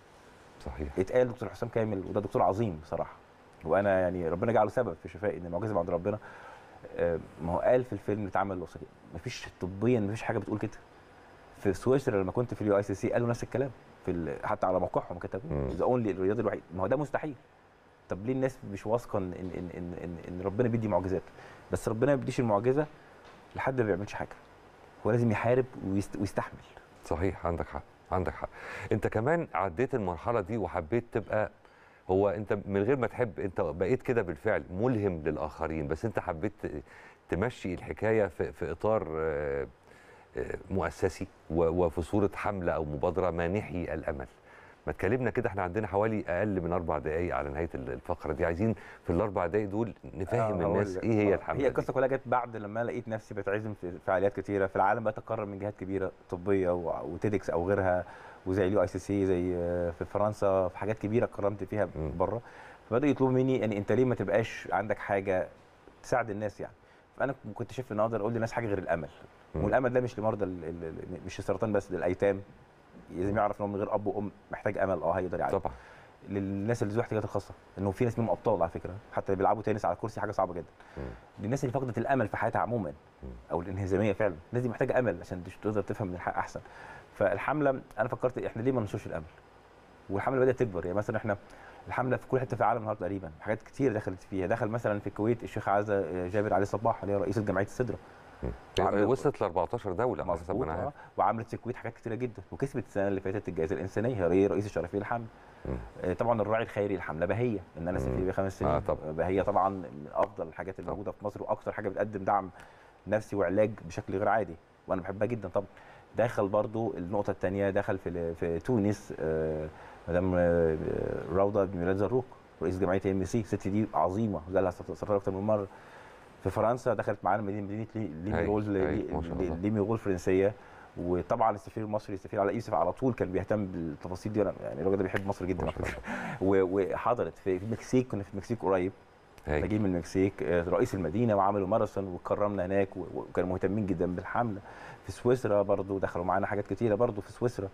صحيح اتقال دكتور حسام كامل وده دكتور عظيم بصراحه وانا يعني ربنا جعله سبب في شفائي ان المعجزه من عند ربنا آه، ما هو قال في الفيلم اللي اتعمل الوثائقي مفيش طبيا مفيش حاجه بتقول كده في سويسرا لما كنت في اليو اي سي سي قالوا نفس الكلام في ال- حتى على موقعهم كتبوا ذا اونلي الرياضي الوحيد ما هو ده مستحيل طب ليه الناس مش واثقه ان ان ان ان, إن, إن ربنا بيدي معجزات بس ربنا ما بيديش المعجزه لحد ما بيعملش حاجه هو لازم يحارب ويست ويستحمل صحيح عندك حق عندك حق انت كمان عديت المرحله دي وحبيت تبقى هو انت من غير ما تحب انت بقيت كده بالفعل ملهم للاخرين بس انت حبيت ت- تمشي الحكايه في, في اطار آه، آه، مؤسسي و- وفي صوره حمله او مبادره مانحي الامل ما تكلمنا كده احنا عندنا حوالي اقل من اربع دقائق على نهايه ال- الفقره دي عايزين في الاربع دقائق دول نفهم آه، الناس هقول لك. ايه هي آه، الحمله هي دي. القصه كلها جت بعد لما لقيت نفسي بتعزم في فعاليات كتيره في العالم بتقرب من جهات كبيره طبيه و- وتيدكس او غيرها وزي اليو اي سي سي زي آه، في فرنسا في حاجات كبيره قررت فيها بره فبداوا يطلبوا مني يعني انت ليه ما تبقاش عندك حاجه تساعد الناس يعني فانا كنت شايف ان اقدر اقول للناس حاجه غير الامل مم. والامل ده مش لمرضى ال- ال- ال- مش السرطان بس للايتام لازم يعرف ان هو من غير اب وام محتاج امل اه هيقدر يعالج طبعا للناس اللي ذوي احتياجات الخاصه انه في ناس منهم ابطال على فكره حتى اللي بيلعبوا تنس على كرسي حاجه صعبه جدا للناس اللي فقدت الامل في حياتها عموما او الانهزاميه فعلا الناس دي محتاجه امل عشان تش- تقدر تفهم الحق احسن فالحمله انا فكرت احنا ليه ما ننشرش الامل والحمله بدات تكبر يعني مثلا احنا الحمله في كل حته في العالم النهارده تقريبا حاجات كتير دخلت فيها دخل مثلا في الكويت الشيخ عزه جابر علي صباح اللي هي رئيسه جمعيه السدره وصلت ل 14 دوله حسب ما مظبوط انا آه. عارف وعملت في الكويت حاجات كتيره جدا وكسبت السنه اللي فاتت الجائزه الانسانيه هي رئيس الشرفيه للحمله آه، طبعا الراعي الخيري الحمله بهيه ان انا سافر بيها خمس سنين آه، طبعا. بهيه طبعا من افضل الحاجات اللي موجوده في مصر واكثر حاجه بتقدم دعم نفسي وعلاج بشكل غير عادي وانا بحبها جدا طبعا دخل برضو النقطه الثانيه دخل في في تونس آه، مدام آه، روضه بن ميلاد زروق رئيس جمعيه ام سي الست دي عظيمه جالها سرطان اكتر من مره في فرنسا دخلت معانا مدينه مدينه لي- ليمي هاي- غول هاي، ما شاء الله. ليمي غول فرنسيه وطبعا السفير المصري السفير علاء يوسف على طول كان بيهتم بالتفاصيل دي وانا يعني الراجل ده بيحب مصر جدا على فكرة. و- وحضرت في في المكسيك كنا في المكسيك قريب هاي. راجعين من المكسيك آه، رئيس المدينه وعملوا ماراثون وكرمنا هناك و- وكانوا مهتمين جدا بالحمله في سويسرا برضو دخلوا معانا حاجات كتيره برضو في سويسرا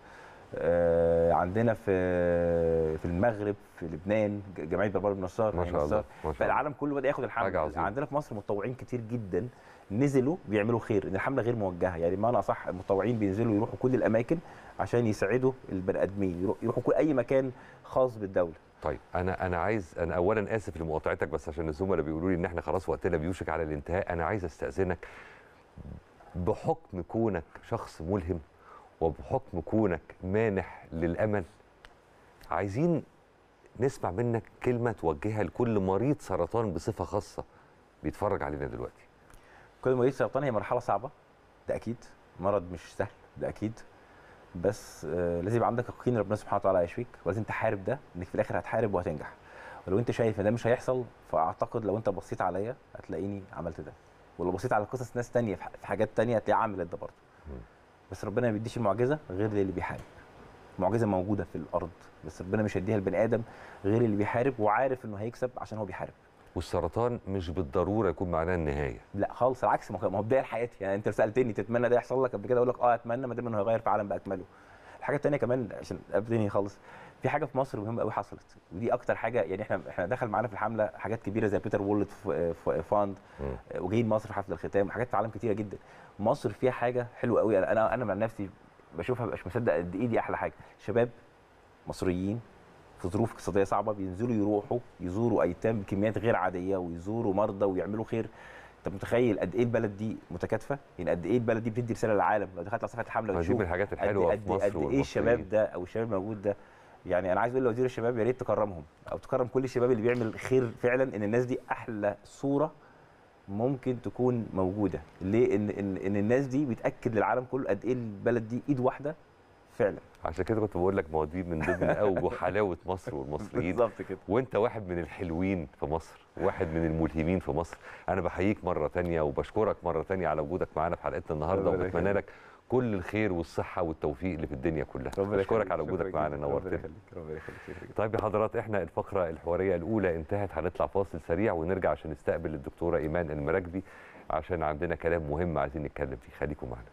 آه، عندنا في في المغرب في لبنان ج- جمعيه بربار بن نصار ما هي شاء الله، نصار. ما شاء الله. فالعالم كله بدا ياخد حاجة الحمله عظيمة. عندنا في مصر متطوعين كتير جدا نزلوا بيعملوا خير ان الحمله غير موجهه يعني بمعنى اصح المتطوعين بينزلوا يروحوا كل الاماكن عشان يساعدوا البني ادمين يرو- يروحوا كل اي مكان خاص بالدوله طيب انا انا عايز انا اولا اسف لمقاطعتك بس عشان الزملاء بيقولوا لي ان احنا خلاص وقتنا بيوشك على الانتهاء انا عايز استاذنك بحكم كونك شخص ملهم وبحكم كونك مانح للامل عايزين نسمع منك كلمه توجهها لكل مريض سرطان بصفه خاصه بيتفرج علينا دلوقتي كل مريض سرطان هي مرحله صعبه ده اكيد مرض مش سهل ده اكيد بس آه، لازم يبقى عندك يقين ربنا سبحانه وتعالى هيشفيك ولازم تحارب ده انك في الاخر هتحارب وهتنجح ولو انت شايف ان ده مش هيحصل فاعتقد لو انت بصيت عليا هتلاقيني عملت ده ولو بصيت على قصص ناس تانية في ح- في حاجات تانية هتلاقي عملت ده برضه بس ربنا ما بيديش المعجزه غير للي بيحارب المعجزه موجوده في الارض بس ربنا مش هيديها لبني ادم غير اللي بيحارب وعارف انه هيكسب عشان هو بيحارب والسرطان مش بالضروره يكون معناه النهايه لا خالص العكس ما هو ما هو بدايه حياتي يعني انت لو سالتني تتمنى ده يحصل لك قبل كده اقول لك اه اتمنى ما دام انه هيغير في العالم باكمله الحاجه الثانيه كمان عشان ابتدي خالص في حاجه في مصر مهمه قوي حصلت ودي اكتر حاجه يعني احنا احنا دخل معانا في الحمله حاجات كبيره زي بيتر وولت فاند مم. وجايين مصر حفل الختام حاجات في العالم كتيره جدا مصر فيها حاجه حلوه قوي انا انا انا مع نفسي بشوفها مبقاش مصدق قد ايه دي احلى حاجه شباب مصريين في ظروف اقتصاديه صعبه بينزلوا يروحوا يزوروا ايتام بكميات غير عاديه ويزوروا مرضى ويعملوا خير انت متخيل قد ايه البلد دي متكاتفه يعني قد ايه البلد دي بتدي رساله للعالم لو دخلت على صفحه الحمله دي من وتشوف الحاجات قد الحلوه قد في مصر قد ايه الشباب والمصريين. ده او الشباب الموجود ده يعني انا عايز اقول لوزير الشباب يا ريت تكرمهم او تكرم كل الشباب اللي بيعمل خير فعلا ان الناس دي احلى صوره ممكن تكون موجوده ليه ان ان, إن الناس دي بتاكد للعالم كله قد ايه البلد دي ايد واحده فعلا عشان كده كنت بقول لك ما هو دي من ضمن اوجه حلاوه مصر والمصريين بالظبط كده وانت واحد من الحلوين في مصر واحد من الملهمين في مصر انا بحييك مره تانية وبشكرك مره تانية على وجودك معانا في حلقتنا النهارده ربنا وبتمنى يخليك. لك كل الخير والصحه والتوفيق اللي في الدنيا كلها بشكرك على وجودك معانا نورتنا ربنا يخليك شكرا جدا. طيب يا حضرات احنا الفقره الحواريه الاولى انتهت هنطلع فاصل سريع ونرجع عشان نستقبل الدكتوره ايمان المراكبي عشان عندنا كلام مهم عايزين نتكلم فيه خليكم معانا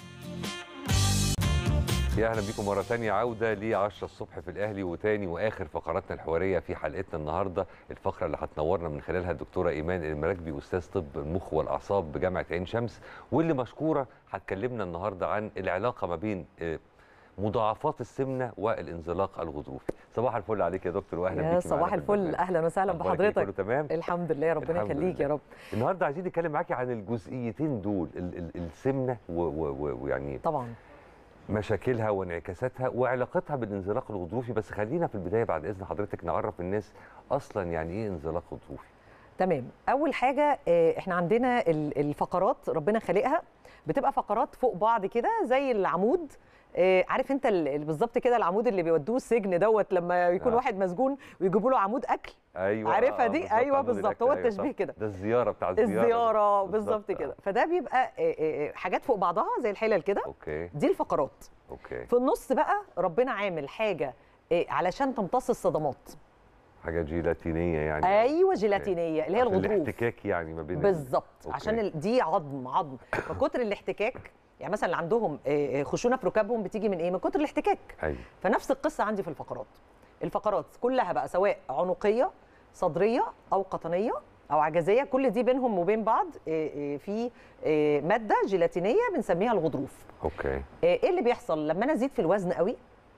يا اهلا بيكم مره تانية عوده ل 10 الصبح في الاهلي وتاني واخر فقراتنا الحواريه في حلقتنا النهارده الفقره اللي هتنورنا من خلالها الدكتوره ايمان المراكبي استاذ طب المخ والاعصاب بجامعه عين شمس واللي مشكوره هتكلمنا النهارده عن العلاقه ما بين آه، مضاعفات السمنه والانزلاق الغضروفي صباح الفل عليك يا دكتور واهلا يا بيكي صباح معانا في الفل البرنامج. اهلا وسهلا أخبارك إيه؟ بحضرتك كله تمام الحمد لله ربنا الحمد يخليك لله. يا رب النهارده عايزين نتكلم معاكي عن الجزئيتين دول ال- ال- السمنه و- و- و- ويعني طبعا مشاكلها وانعكاساتها وعلاقتها بالانزلاق الغضروفي بس خلينا في البدايه بعد اذن حضرتك نعرف الناس اصلا يعني ايه انزلاق غضروفي تمام اول حاجه آه، احنا عندنا ال- الفقرات ربنا خالقها بتبقى فقرات فوق بعض كده زي العمود آه، عارف انت ال- ال- بالظبط كده العمود اللي بيودوه السجن دوت لما يكون آه. واحد مسجون ويجيبوا له عمود اكل ايوه عارفها آه، دي؟ بالظبط، أيوة عمود بالظبط، الأكل، هو أيوة التشبيه صح. كده. ده الزياره بتاع الزياره دي. الزياره بالظبط آه. كده فده بيبقى آه، آه، آه، حاجات فوق بعضها زي الحلل كده اوكي دي الفقرات اوكي في النص بقى ربنا عامل حاجه آه، علشان تمتص الصدمات حاجه جيلاتينيه يعني ايوه جيلاتينيه اللي هي عشان الغضروف الاحتكاك يعني ما بين ال- بالظبط أوكي. عشان ال- دي عظم عظم فكتر الاحتكاك يعني مثلا اللي عندهم آه، آه، خشونه في ركابهم بتيجي من ايه من كتر الاحتكاك ايوه فنفس القصه عندي في الفقرات الفقرات كلها بقى سواء عنقيه صدريه او قطنيه او عجزيه كل دي بينهم وبين بعض آه، آه، في آه، ماده جيلاتينيه بنسميها الغضروف اوكي آه، ايه اللي بيحصل لما انا ازيد في الوزن قوي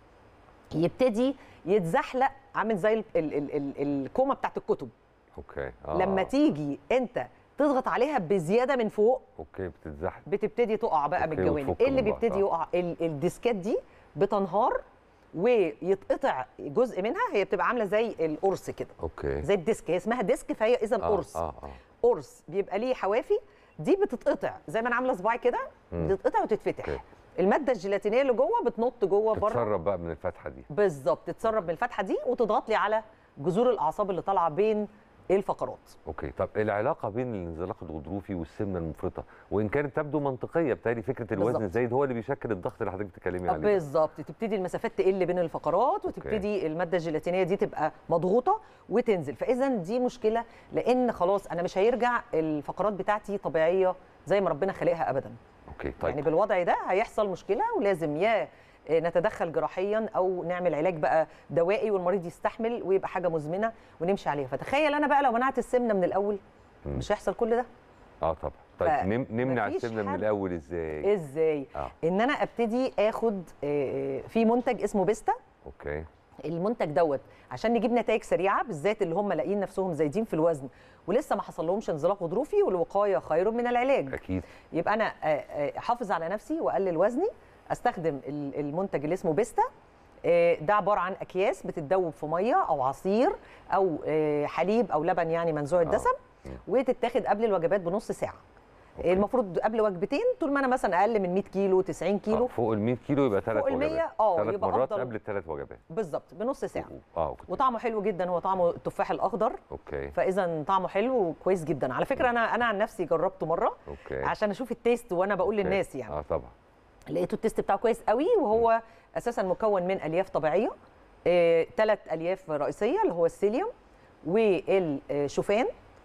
يبتدي يتزحلق عامل زي ال ال ال ال الكومه بتاعت الكتب اوكي آه. لما تيجي انت تضغط عليها بزياده من فوق اوكي بتتزحلق بتبتدي تقع بقى من أوكي، الجوانب وتفك ايه اللي من بعض، بيبتدي آه. يقع ال- الديسكات دي بتنهار ويتقطع جزء منها هي بتبقى عامله زي القرص كده اوكي زي الديسك هي اسمها ديسك فهي اذا آه، قرص اه اه قرص بيبقى ليه حوافي دي بتتقطع زي ما انا عامله صباعي كده مم. بتتقطع وتتفتح أوكي. الماده الجيلاتينيه اللي جوه بتنط جوه بره تتسرب بقى من الفتحه دي بالظبط تتسرب من الفتحه دي وتضغط لي على جذور الاعصاب اللي طالعه بين الفقرات اوكي طب العلاقه بين الانزلاق الغضروفي والسمنه المفرطه وان كانت تبدو منطقيه بالتالي فكره الوزن بالظبط. الزايد هو اللي بيشكل الضغط اللي حضرتك بتتكلمي عليه ده. بالظبط تبتدي المسافات تقل بين الفقرات وتبتدي الماده الجيلاتينيه دي تبقى مضغوطه وتنزل فاذا دي مشكله لان خلاص انا مش هيرجع الفقرات بتاعتي طبيعيه زي ما ربنا خلقها ابدا اوكي طيب. طيب يعني بالوضع ده هيحصل مشكله ولازم يا نتدخل جراحيا او نعمل علاج بقى دوائي والمريض يستحمل ويبقى حاجه مزمنه ونمشي عليها فتخيل انا بقى لو منعت السمنه من الاول مم. مش هيحصل كل ده اه طبعا طيب ف- نم نمنع مفيش السمنه من حد- الاول ازاي ازاي اه ان انا ابتدي اخد آه، في منتج اسمه بيستا اوكي المنتج دوت عشان نجيب نتائج سريعه بالذات اللي هم لاقيين نفسهم زايدين في الوزن ولسه ما حصل لهمش انزلاق غضروفي والوقايه خير من العلاج اكيد يبقى انا آه، آه، احافظ على نفسي واقلل وزني استخدم ال- المنتج اللي اسمه بيستا آه، ده عباره عن اكياس بتتدوب في ميه او عصير او آه، حليب او لبن يعني منزوع الدسم مم. وتتاخد قبل الوجبات بنص ساعه أوكي. المفروض قبل وجبتين طول ما انا مثلا اقل من 100 كيلو 90 آه كيلو فوق ال 100 كيلو يبقى ثلاث فوق ال وجبات 100 اه ثلاث يبقى مرات افضل قبل الثلاث وجبات بالظبط بنص ساعه اه كنت- وطعمه حلو جدا هو طعمه التفاح الاخضر اوكي فاذا طعمه حلو وكويس جدا على فكره انا انا عن نفسي جربته مره اوكي عشان اشوف التيست وانا بقول أوكي. للناس يعني اه طبعا لقيته التيست بتاعه كويس قوي وهو اساسا مكون من الياف طبيعيه ثلاث الياف رئيسيه اللي هو السيليوم والشوفان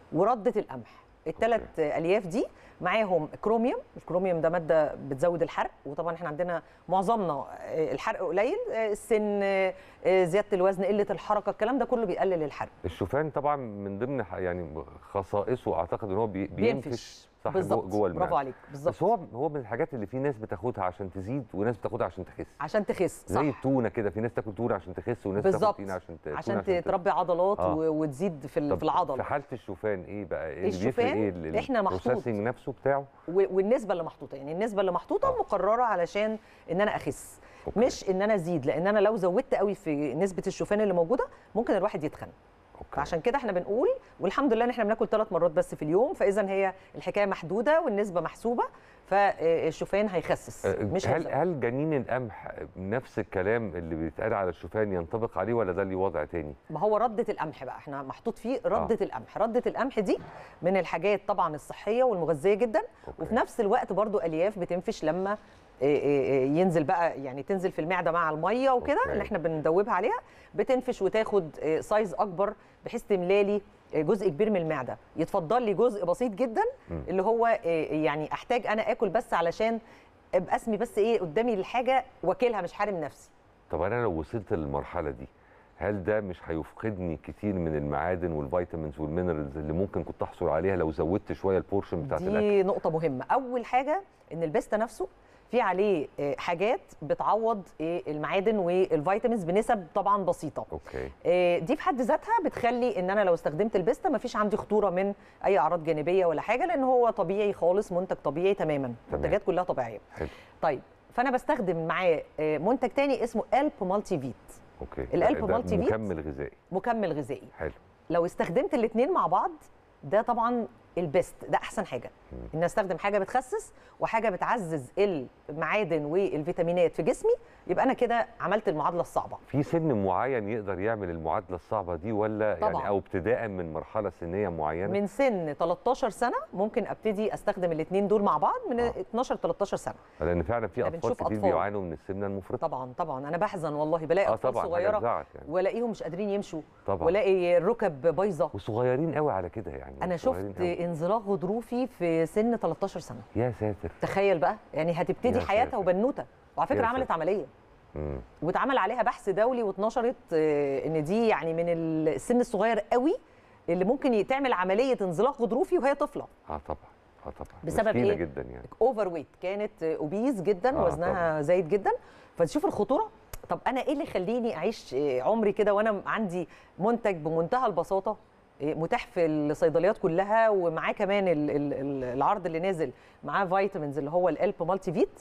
ورده القمح الثلاث الياف دي معاهم كروميوم الكروميوم ده ماده بتزود الحرق وطبعا احنا عندنا معظمنا آه، الحرق قليل آه، السن آه، آه، زياده الوزن قله الحركه الكلام ده كله بيقلل الحرق الشوفان طبعا من ضمن ح- يعني خصائصه اعتقد ان هو بي- بينفش بينفش. صح بالظبط. جوه- جوه المعده برافو عليك بالظبط بس هو هو من الحاجات اللي في ناس بتاخدها عشان تزيد وناس بتاخدها عشان تخس عشان تخس صح زي التونه كده في ناس تاكل تونه عشان تخس وناس تاخد بالظبط تونه عشان ت- تونة عشان ت- تربي عضلات آه. و- وتزيد في ال- طب في العضله في حاله الشوفان ايه بقى اللي بيفرق الشوفان ايه ال- إحنا محطوط. البروسيسنج نفسه بتاعه و- والنسبه اللي محطوطه يعني النسبه اللي محطوطه آه. مقرره علشان ان انا اخس أوكي. مش ان انا ازيد لان انا لو زودت قوي في نسبه الشوفان اللي موجوده ممكن الواحد يتخن أوكي. فعشان كده احنا بنقول والحمد لله ان احنا بناكل ثلاث مرات بس في اليوم فاذا هي الحكايه محدوده والنسبه محسوبه فالشوفان هيخسس آه، مش هل هيزود. هل جنين القمح نفس الكلام اللي بيتقال على الشوفان ينطبق عليه ولا ده ليه وضع تاني؟ ما هو ردة القمح بقى احنا محطوط فيه ردة آه. القمح ردة القمح دي من الحاجات طبعا الصحية والمغذية جدا أوكي. وفي نفس الوقت برضو ألياف بتنفش لما إيه إيه إيه ينزل بقى يعني تنزل في المعدة مع المية وكده أوكي. اللي احنا بندوبها عليها بتنفش وتاخد إيه، سايز أكبر بحيث تملالي إيه، جزء كبير من المعدة يتفضل لي جزء بسيط جدا مم. اللي هو إيه، يعني أحتاج أنا آكل بس علشان ابقى اسمي بس ايه قدامي الحاجة واكلها مش حارم نفسي طب انا لو وصلت للمرحله دي هل ده مش هيفقدني كتير من المعادن والفيتامينز والمينرالز اللي ممكن كنت احصل عليها لو زودت شويه البورشن بتاعت الاكل؟ دي نقطة مهمة، أول حاجة إن البيستا نفسه في عليه آه، حاجات بتعوض آه، المعادن والفيتامينز بنسب طبعا بسيطة. اوكي آه، دي في حد ذاتها بتخلي ان انا لو استخدمت البيستا مفيش عندي خطوره من اي اعراض جانبيه ولا حاجه لان هو طبيعي خالص منتج طبيعي تماما تمام. منتجات كلها طبيعيه حلو طيب فانا بستخدم معاه آه، منتج تاني اسمه الب مالتي فيت اوكي القلب ده- ده مالتي فيت؟ مكمل غذائي مكمل غذائي حلو لو استخدمت الاثنين مع بعض ده طبعا البيست ده احسن حاجه ان استخدم حاجه بتخسس وحاجه بتعزز المعادن والفيتامينات في جسمي يبقى انا كده عملت المعادله الصعبه في سن معين يقدر يعمل المعادله الصعبه دي ولا طبعاً. يعني او ابتداء من مرحله سنيه معينه من سن 13 سنه ممكن ابتدي استخدم الاثنين دول مع بعض من آه. 12 13 سنه لان فعلا في إحنا اطفال بنشوف كتير أطفال. بيعانوا من السمنه المفرطه طبعا طبعا انا بحزن والله بلاقي اه اطفال طبعا حاجه صغيره تزعل يعني والاقيهم مش قادرين يمشوا طبعا والاقي الركب بايظه وصغيرين قوي على كده يعني انا صغيرين شفت قوي. انزلاق غضروفي في سن 13 سنه يا ساتر تخيل بقى يعني هتبتدي يا حياتها ساتر. وبنوته وعلى يا فكره عملت ساتر. عمليه مم. واتعمل عليها بحث دولي واتنشرت آه، ان دي يعني من السن الصغير قوي اللي ممكن تعمل عمليه انزلاق غضروفي وهي طفله اه طبعا اه طبعا بسبب مسكينة إيه؟ جدا يعني اوفر ويت كانت اوبيز جدا آه، وزنها زايد جدا فتشوف الخطوره طب انا ايه اللي يخليني اعيش آه، عمري كده وانا عندي منتج بمنتهى البساطه آه، متاح في الصيدليات كلها ومعاه كمان ال- ال- ال- العرض اللي نازل معاه فيتامينز اللي هو الالب مالتي فيت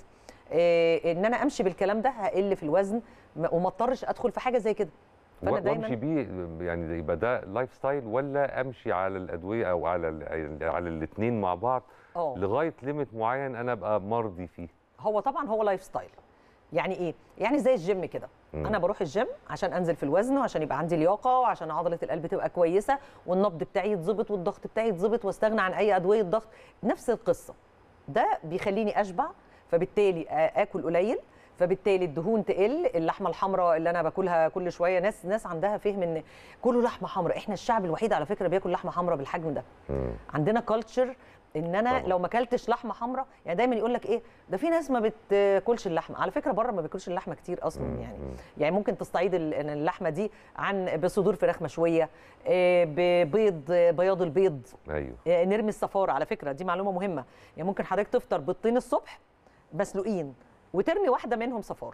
آه، ان انا امشي بالكلام ده هقل في الوزن ما- وما اضطرش ادخل في حاجه زي كده فانا و- دايما وامشي بيه يعني يبقى ده لايف ستايل ولا امشي على الادويه او على ال- على الاثنين مع بعض اه لغايه ليميت معين انا ابقى مرضي فيه هو طبعا هو لايف ستايل يعني ايه يعني زي الجيم كده مم. انا بروح الجيم عشان انزل في الوزن وعشان يبقى عندي لياقه وعشان عضله القلب تبقى كويسه والنبض بتاعي يتظبط والضغط بتاعي يتظبط واستغنى عن اي ادويه ضغط نفس القصه ده بيخليني اشبع فبالتالي آ- اكل قليل فبالتالي الدهون تقل اللحمه الحمراء اللي انا باكلها كل شويه ناس ناس عندها فهم ان كله لحمه حمراء احنا الشعب الوحيد على فكره بياكل لحمه حمراء بالحجم ده مم. عندنا كلتشر ان انا طبعا. لو ما اكلتش لحمه حمراء يعني دايما يقول لك ايه ده في ناس ما بتاكلش اللحمه على فكره بره ما بياكلش اللحمه كتير اصلا مم. يعني مم. يعني ممكن تستعيد ال- إن اللحمه دي عن بصدور فراخ مشويه آه، ببيض آه، بياض البيض ايوه آه، نرمي الصفار على فكره دي معلومه مهمه يعني ممكن حضرتك تفطر بيضتين الصبح مسلوقين وترمي واحده منهم صفار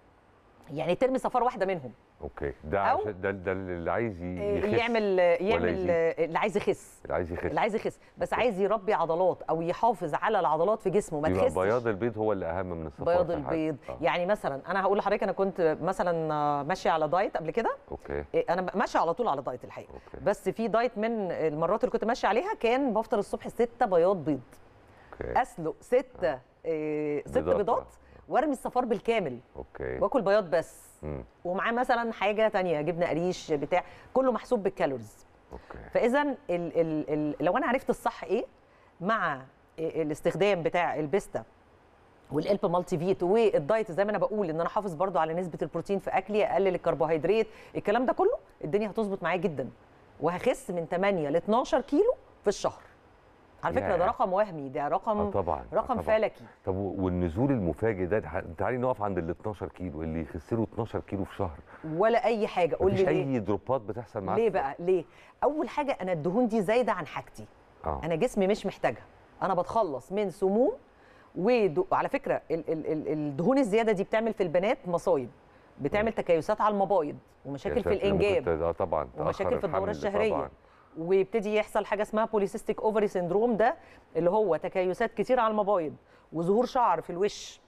يعني ترمي صفار واحده منهم اوكي ده أو- عشان ده, ده اللي عايز ي- آه، يخس يعمل يعمل يزيد؟ آه، اللي عايز يخس اللي عايز يخس اللي عايز يخس بس عايز يربي عضلات او يحافظ على العضلات في جسمه ما يبقى تخسش بياض البيض هو اللي اهم من الصفار بياض في الحاجة. البيض آه. يعني مثلا انا هقول لحضرتك انا كنت مثلا آه، ماشيه على دايت قبل كده اوكي إيه، انا ماشيه على طول على دايت الحقيقه اوكي بس في دايت من المرات اللي كنت ماشيه عليها كان بفطر الصبح ستة بياض بيض اوكي اسلق ستة إيه ست بيضات، بيضات آه. وارمي الصفار بالكامل اوكي واكل بياض بس مم. ومعاه مثلا حاجه تانية جبنه قريش بتاع كله محسوب بالكالوريز اوكي فاذا ال ال ال لو انا عرفت الصح ايه مع الاستخدام بتاع البيستا والقلب مالتي فيت والدايت زي ما انا بقول ان انا احافظ برضو على نسبه البروتين في اكلي اقلل الكربوهيدرات الكلام ده كله الدنيا هتظبط معايا جدا وهخس من 8 ل 12 كيلو في في الشهر على فكره ده ياه. رقم وهمي ده اه رقم طبعا آه رقم طبعا. فلكي طب و- والنزول المفاجئ ده ح- تعالي نقف عند ال 12 كيلو اللي يخسروا 12 كيلو في شهر ولا اي حاجه قول مفيش لي ليه اي دروبات بتحصل معاك ليه بقى ليه اول حاجه انا الدهون دي زايده عن حاجتي اه انا جسمي مش محتاجها انا بتخلص من سموم وعلى فكره ال ال ال الدهون الزياده دي بتعمل في البنات مصايب بتعمل تكيسات على المبايض ومشاكل يا في ساتر، ممكن الانجاب ت- اه طبعا ومشاكل تأخر في الدوره الحمل الشهريه طبعا ويبتدي يحصل حاجه اسمها بوليسيستيك اوفري سيندروم ده اللي هو تكيسات كتير على المبايض وظهور شعر في الوش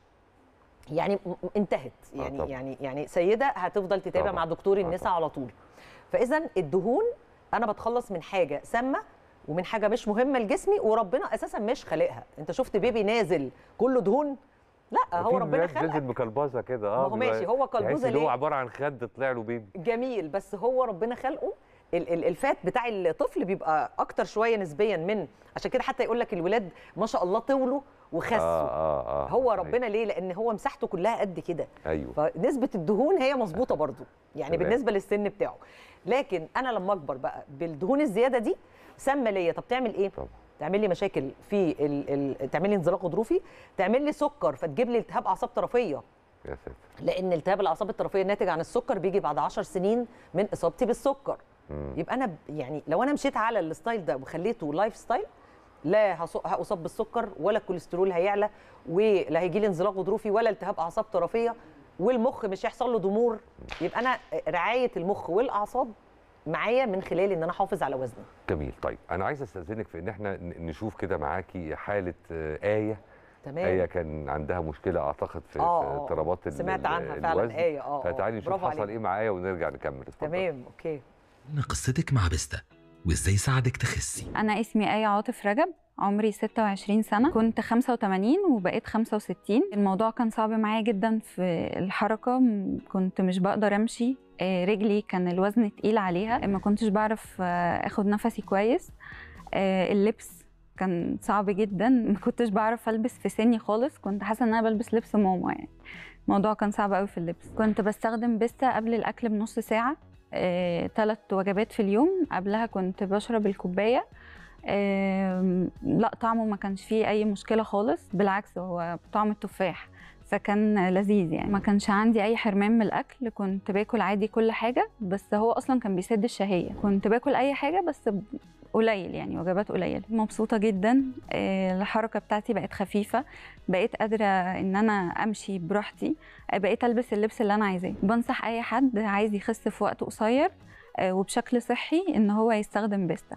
يعني م- م- انتهت آه يعني طبعاً. يعني يعني سيده هتفضل تتابع طبعاً. مع دكتور آه النساء طبعاً. على طول فاذا الدهون انا بتخلص من حاجه سامه ومن حاجه مش مهمه لجسمي وربنا اساسا مش خالقها انت شفت بيبي نازل كله دهون لا هو في ربنا ولاد خلق نزل بكلبظه كده اه ما هو ماشي، بيبقى- هو تحس كلبوزة ان هو ليه؟ عباره عن خد طلع له بيبي جميل بس هو ربنا خلقه ال- ال- الفات بتاع الطفل بيبقى اكتر شويه نسبيا من عشان كده حتى يقول لك الولاد ما شاء الله طولوا وخسوا اه اه اه هو أيوة. ربنا ليه لان هو مساحته كلها قد كده ايوه فنسبه الدهون هي مظبوطه برضو يعني تمام. بالنسبه للسن بتاعه لكن انا لما اكبر بقى بالدهون الزياده دي سامه ليا طب تعمل ايه طبعا تعمل لي مشاكل في ال... ال... تعمل لي انزلاق غضروفي تعمل لي سكر فتجيب لي التهاب اعصاب طرفيه يا ساتر لان التهاب الاعصاب الطرفيه الناتج عن السكر بيجي بعد 10 سنين من اصابتي بالسكر مم. يبقى انا ب- يعني لو انا مشيت على الستايل ده وخليته لايف ستايل لا هص- هاصاب بالسكر ولا الكوليسترول هيعلى ولا هيجي لي انزلاق غضروفي ولا التهاب اعصاب طرفيه والمخ مش هيحصل له ضمور يبقى انا رعايه المخ والاعصاب معايا من خلال ان انا احافظ على وزني جميل طيب انا عايز استاذنك في ان احنا ن- نشوف كده معاكي حاله آه، ايه تمام ايه كان عندها مشكله اعتقد في, آه، في آه. اضطرابات ال- سمعت ال- عنها فعلا الوزن. ايه اه آه. فتعالي نشوف برافو حصل عليك. ايه مع ايه ونرجع نكمل اتفضل تمام اوكي إن قصتك مع بيستا وإزاي ساعدك تخسي أنا اسمي آية عاطف رجب عمري 26 سنة كنت 85 وبقيت 65 الموضوع كان صعب معايا جدا في الحركة م- كنت مش بقدر أمشي آه، رجلي كان الوزن تقيل عليها ما كنتش بعرف آه، أخد نفسي كويس آه، اللبس كان صعب جدا ما كنتش بعرف ألبس في سني خالص كنت حاسة إن أنا بلبس لبس ماما يعني الموضوع كان صعب قوي في اللبس كنت بستخدم بيستا قبل الأكل بنص ساعة ثلاث وجبات في اليوم قبلها كنت بشرب الكوباية آم، لا طعمه ما كانش فيه اي مشكله خالص بالعكس هو طعم التفاح فكان لذيذ يعني ما كانش عندي اي حرمان من الاكل كنت باكل عادي كل حاجه بس هو اصلا كان بيسد الشهيه كنت باكل اي حاجه بس ب- قليل يعني وجبات قليله مبسوطه جدا آه، الحركه بتاعتي بقت خفيفه بقيت قادره ان انا امشي براحتي آه، بقيت البس اللبس اللي انا عايزاه بنصح اي حد عايز يخس في وقت قصير آه، وبشكل صحي ان هو يستخدم بيستا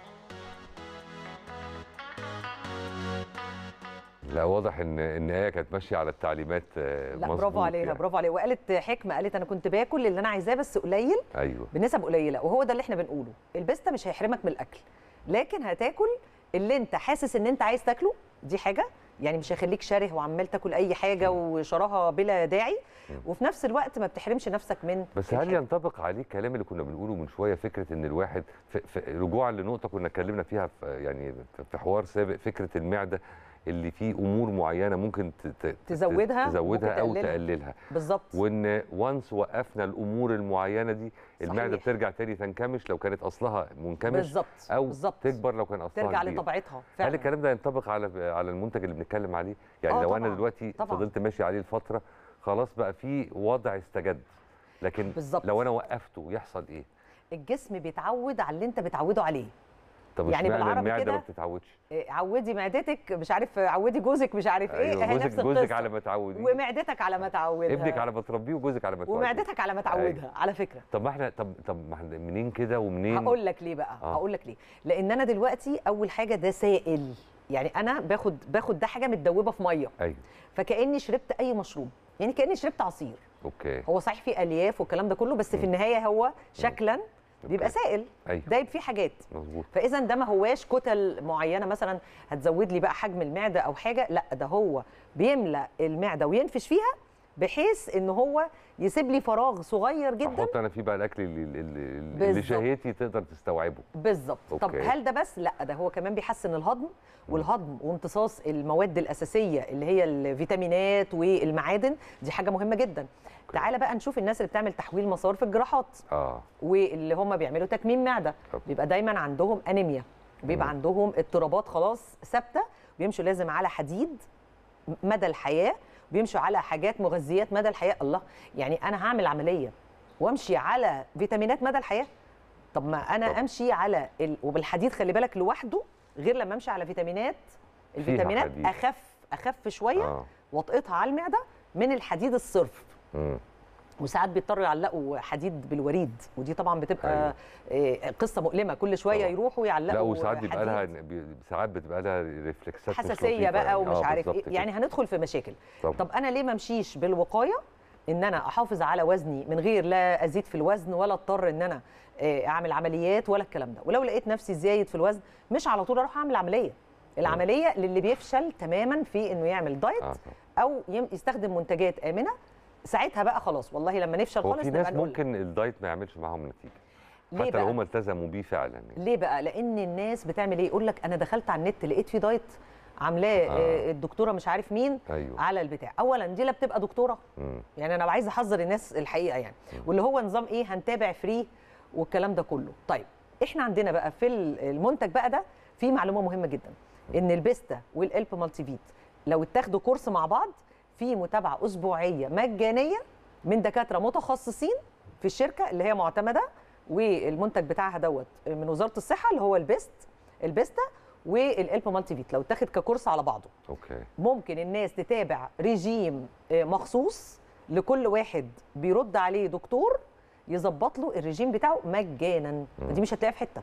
لا واضح ان ان ايه كانت ماشيه على التعليمات آه، لا مظبوط برافو عليها يعني. برافو عليها وقالت حكمه قالت انا كنت باكل اللي انا عايزاه بس قليل ايوه بنسب قليله وهو ده اللي احنا بنقوله البيستا مش هيحرمك من الاكل لكن هتاكل اللي انت حاسس ان انت عايز تاكله دي حاجه يعني مش هيخليك شره وعمال تاكل اي حاجه وشراها بلا داعي وفي نفس الوقت ما بتحرمش نفسك من بس هل ينطبق عليه الكلام اللي كنا بنقوله من شويه فكره ان الواحد في في رجوعا لنقطه كنا اتكلمنا فيها في يعني في- في حوار سابق فكره المعده اللي فيه امور معينه ممكن ت- ت- تزودها تزودها وممكن او تقللها. تقللها بالظبط وان وانس وقفنا الامور المعينه دي المعده صحيح. بترجع تاني تنكمش لو كانت اصلها منكمش بالظبط او بالظبط. تكبر لو كان اصلها ترجع كبير. لطبيعتها هل فعلا الكلام ده ينطبق على على المنتج اللي بنتكلم عليه يعني آه لو انا طبعاً، دلوقتي طبعاً. فضلت ماشي عليه لفتره خلاص بقى في وضع استجد لكن بالظبط. لو انا وقفته يحصل ايه الجسم بيتعود على اللي انت بتعوده عليه طب يعني اشمعنى بالعربي المعده كده ما بتتعودش إيه، عودي معدتك مش عارف عودي جوزك مش عارف ايه أيوة، هي جوزك نفس جوزك القصة. على ما تعوديه ومعدتك على ما تعودها ابنك على ما تربيه وجوزك على ما تعوديه ومعدتك على ما تعودها على فكره طب ما احنا طب طب ما احنا منين كده ومنين هقول لك ليه بقى آه. هقول لك ليه لان انا دلوقتي اول حاجه ده سائل يعني انا باخد باخد ده حاجه متدوبه في ميه ايوه فكاني شربت اي مشروب يعني كاني شربت عصير اوكي هو صحيح فيه الياف والكلام ده كله بس في النهايه هو شكلا بيبقى سائل ايوه دايب فيه حاجات مظبوط فاذا ده ما هواش كتل معينه مثلا هتزود لي بقى حجم المعده او حاجه لا ده هو بيملى المعده وينفش فيها بحيث ان هو يسيب لي فراغ صغير جدا احط انا فيه بقى الاكل اللي, اللي, اللي بالظبط. شهيتي تقدر تستوعبه بالظبط طب أوكي. هل ده بس لا ده هو كمان بيحسن الهضم والهضم وامتصاص المواد الاساسيه اللي هي الفيتامينات والمعادن دي حاجه مهمه جدا تعالى بقى نشوف الناس اللي بتعمل تحويل مسار في الجراحات اه واللي هم بيعملوا تكميم معده طب. بيبقى دايما عندهم انيميا بيبقى مم. عندهم اضطرابات خلاص ثابته بيمشوا لازم على حديد مدى الحياه بيمشوا على حاجات مغذيات مدى الحياه الله يعني انا هعمل عمليه وامشي على فيتامينات مدى الحياه طب ما انا طب. امشي على ال... وبالحديد خلي بالك لوحده غير لما امشي على فيتامينات الفيتامينات حديد. اخف اخف شويه اه وطئتها على المعده من الحديد الصرف مم. وساعات بيضطروا يعلقوا حديد بالوريد ودي طبعا بتبقى أيوة. قصه مؤلمه كل شويه طبعاً. يروحوا يعلقوا لا وساعات بيبقى لها حديد. بي- ساعات بتبقى لها ريفلكسات مش حساسيه لطيفة بقى يعني. ومش آه، عارف بالظبط ايه كده. يعني هندخل في مشاكل طبعاً. طب انا ليه ما امشيش بالوقايه ان انا احافظ على وزني من غير لا ازيد في الوزن ولا اضطر ان انا آه، اعمل عمليات ولا الكلام ده ولو لقيت نفسي زايد في الوزن مش على طول اروح اعمل عمليه العمليه للي بيفشل تماما في انه يعمل دايت آه، او يم- يستخدم منتجات امنه ساعتها بقى خلاص والله لما نفشل هو خالص في نبقى ناس نقول ممكن الدايت ما يعملش معاهم نتيجه ليه حتى لو بقى؟ هم التزموا بيه فعلا يعني. ليه بقى لان الناس بتعمل ايه يقول لك انا دخلت على النت لقيت في دايت عاملاه آه. آه. الدكتوره مش عارف مين ايوه على البتاع اولا دي لا بتبقى دكتوره مم. يعني انا عايزه احذر الناس الحقيقه يعني واللي هو نظام ايه هنتابع فري والكلام ده كله طيب احنا عندنا بقى في المنتج بقى ده في معلومه مهمه جدا ان البيستا والالب مالتي فيت لو اتاخدوا كورس مع بعض في متابعه اسبوعيه مجانيه من دكاتره متخصصين في الشركه اللي هي معتمده والمنتج بتاعها دوت من وزاره الصحه اللي هو البيست البيستا والالب مالتي فيت لو اتاخد ككورس على بعضه اوكي ممكن الناس تتابع ريجيم آه، مخصوص لكل واحد بيرد عليه دكتور يظبط له الريجيم بتاعه مجانا دي مش هتلاقيها في حته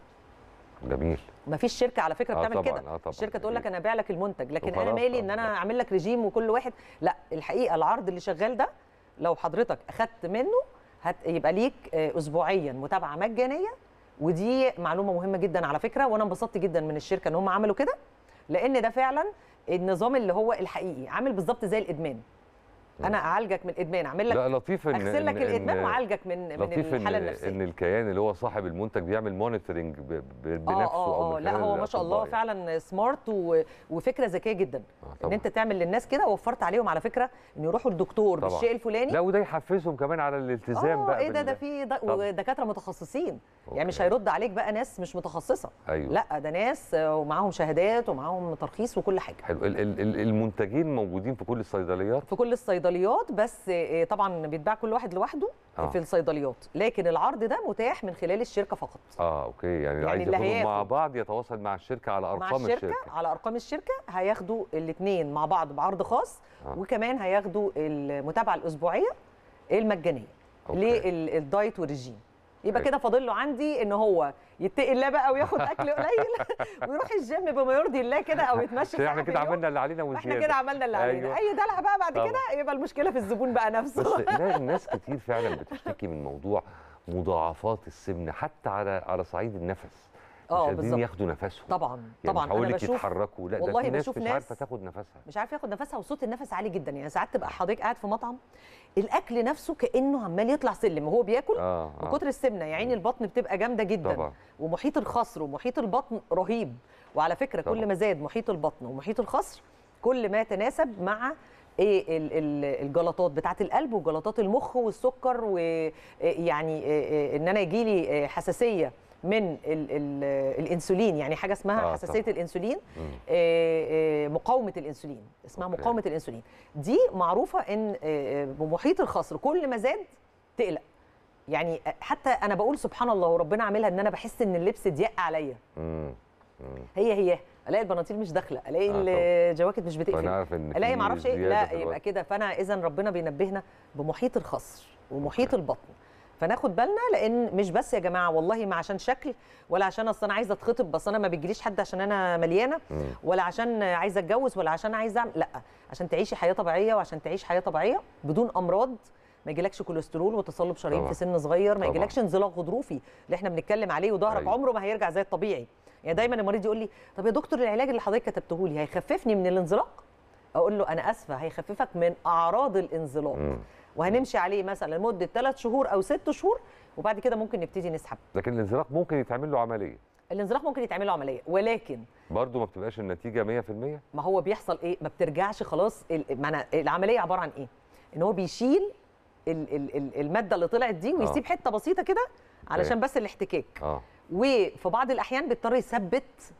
جميل ما فيش شركه على فكره آه بتعمل طبعاً، كده آه طبعاً. الشركه تقول لك انا ابيع لك المنتج لكن انا وخلاص، مالي آه، ان انا اعمل لك ريجيم وكل واحد لا الحقيقه العرض اللي شغال ده لو حضرتك اخدت منه هت يبقى ليك آه، اسبوعيا متابعه مجانيه ودي معلومه مهمه جدا على فكره وانا انبسطت جدا من الشركه ان هم عملوا كده لان ده فعلا النظام اللي هو الحقيقي عامل بالظبط زي الادمان انا اعالجك من الادمان اعمل لك لا لطيف ان اغسل لك إن- الادمان إن- واعالجك من من لطيف الحاله ان النفسيه ان الكيان اللي هو صاحب المنتج بيعمل مونيتورنج بنفسه اه او اه من اه لا خلال هو ما شاء الله الأطباء يعني. فعلا سمارت و... وفكره ذكيه جدا ان طبعاً. انت تعمل للناس كده وفرت عليهم على فكره ان يروحوا للدكتور طبعاً. بالشيء الفلاني لا وده يحفزهم كمان على الالتزام اه بقى ايه ده بال- ده في د- طبعاً. دكاتره متخصصين يعني مش أوكي. هيرد عليك بقى ناس مش متخصصه ايوه لا ده ناس آه، ومعاهم شهادات ومعاهم ترخيص وكل حاجه حلو ال- ال- ال- المنتجين موجودين في كل الصيدليات في كل الصيدليات بس آه، طبعا بيتباع كل واحد لوحده آه. في الصيدليات لكن العرض ده متاح من خلال الشركه فقط اه اوكي يعني, يعني اللي عايز اللي ياخدهم مع هياخد- بعض يتواصل مع الشركه على مع ارقام الشركة, الشركه على ارقام الشركه هياخدوا الاثنين مع بعض بعرض خاص آه. وكمان هياخدوا المتابعه الاسبوعيه المجانيه أوكي. للدايت والرجيم يبقى أوكي. كده فاضل له عندي ان هو يتقي الله بقى وياخد اكل قليل ويروح الجيم بما يرضي الله كده او يتمشى عشان ساعه احنا في كده اليوم. عملنا اللي علينا احنا وزياده كده عملنا اللي علينا أيوة. اي دلع بقى بعد طبعا. كده يبقى المشكله في الزبون بقى نفسه بس لا الناس كتير فعلا بتشتكي من موضوع مضاعفات السمنه حتى على على صعيد النفس آه، مش قادرين بالظبط. ياخدوا نفسهم طبعا يعني طبعا مش هقول انا لك بشوف يتحركوا لا ده والله في ناس بشوف مش ناس عارفه تاخد نفسها مش عارف ياخد نفسها وصوت النفس عالي جدا يعني ساعات تبقى حضرتك قاعد في مطعم الاكل نفسه كانه عمال يطلع سلم وهو بياكل اه من اه كتر السمنه يا عيني البطن بتبقى جامده جدا طبعا. ومحيط الخصر ومحيط البطن رهيب وعلى فكره طبعا. كل ما زاد محيط البطن ومحيط الخصر كل ما تناسب مع ايه ال- ال- الجلطات بتاعه القلب وجلطات المخ والسكر ويعني ان انا يجي لي حساسيه من ال ال الانسولين يعني حاجه اسمها آه، حساسيه طبعا. الانسولين مم. آه، آه، مقاومه الانسولين اسمها أوكي. مقاومه الانسولين دي معروفه ان آه، آه، بمحيط الخصر كل ما زاد تقلق يعني حتى انا بقول سبحان الله وربنا عاملها ان انا بحس ان اللبس ضيق عليا مم. مم. هي هي الاقي البناطيل مش داخله الاقي آه، طبعا. الجواكت مش بتقفل فانا عارف ان الاقي في ما اعرفش ايه زيادة لا في يبقى الوزن. كده فانا اذا ربنا بينبهنا بمحيط الخصر ومحيط البطن فناخد بالنا لان مش بس يا جماعه والله ما عشان شكل ولا عشان اصل انا عايزه اتخطب بس انا ما بيجيليش حد عشان انا مليانه مم. ولا عشان عايزه اتجوز ولا عشان عايزه اعمل لا عشان تعيشي حياه طبيعيه وعشان تعيش حياه طبيعيه بدون امراض ما يجيلكش كوليسترول وتصلب شرايين طبعا. في سن صغير ما طبعا. يجيلكش انزلاق غضروفي اللي احنا بنتكلم عليه وظهرك أيوة. عمره ما هيرجع زي الطبيعي يعني دايما المريض يقول لي طب يا دكتور العلاج اللي حضرتك كتبته لي هيخففني من الانزلاق اقول له انا اسفه هيخففك من اعراض الانزلاق مم. وهنمشي عليه مثلا لمده ثلاث شهور او ست شهور وبعد كده ممكن نبتدي نسحب لكن الانزلاق ممكن يتعمل له عمليه الانزلاق ممكن يتعمل له عمليه ولكن برضه ما بتبقاش النتيجه 100% ما هو بيحصل ايه ما بترجعش خلاص ال- ما أنا العمليه عباره عن ايه ان هو بيشيل ال ال ال الماده اللي طلعت دي ويسيب حته بسيطه كده علشان بس الاحتكاك اه وفي بعض الاحيان بيضطر يثبت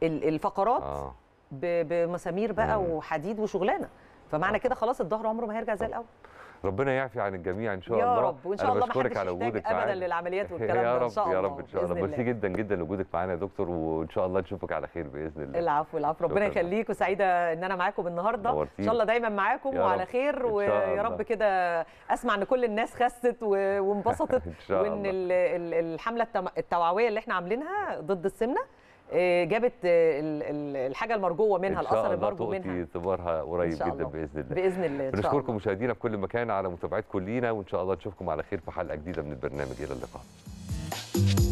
ال- الفقرات اه ب- بمسامير بقى مم. وحديد وشغلانه فمعنى كده خلاص الظهر عمره ما هيرجع زي الاول ربنا يعفي عن الجميع ان شاء يا الله رب وان شاء أنا الله ما بشكرك حدش على يحتاج وجودك ابدا معانا. للعمليات والكلام يا ده رب ان شاء الله يا رب ان شاء الله بإذن ميرسي جدا جدا لوجودك معانا يا دكتور وان شاء الله نشوفك على خير باذن الله العفو العفو ربنا شكراً. يخليك وسعيده ان انا معاكم النهارده ان نورتينا. شاء الله دايما معاكم يا وعلى رب. خير إن شاء ويا الله. رب كده اسمع ان كل الناس خست و- وانبسطت ان شاء وان الله ال- ال- الحمله التم- التوعويه اللي احنا عاملينها ضد السمنه آه، جابت آه، ال- ال- الحاجه المرجوه منها ان شاء الاثر الله المرجو منها تؤتي ثمارها قريب إن شاء جدا الله. باذن الله باذن الله ان شاء بنشكركم الله مشاهدينا في كل مكان على متابعتكم لينا وان شاء الله نشوفكم على خير في حلقه جديده من البرنامج الى اللقاء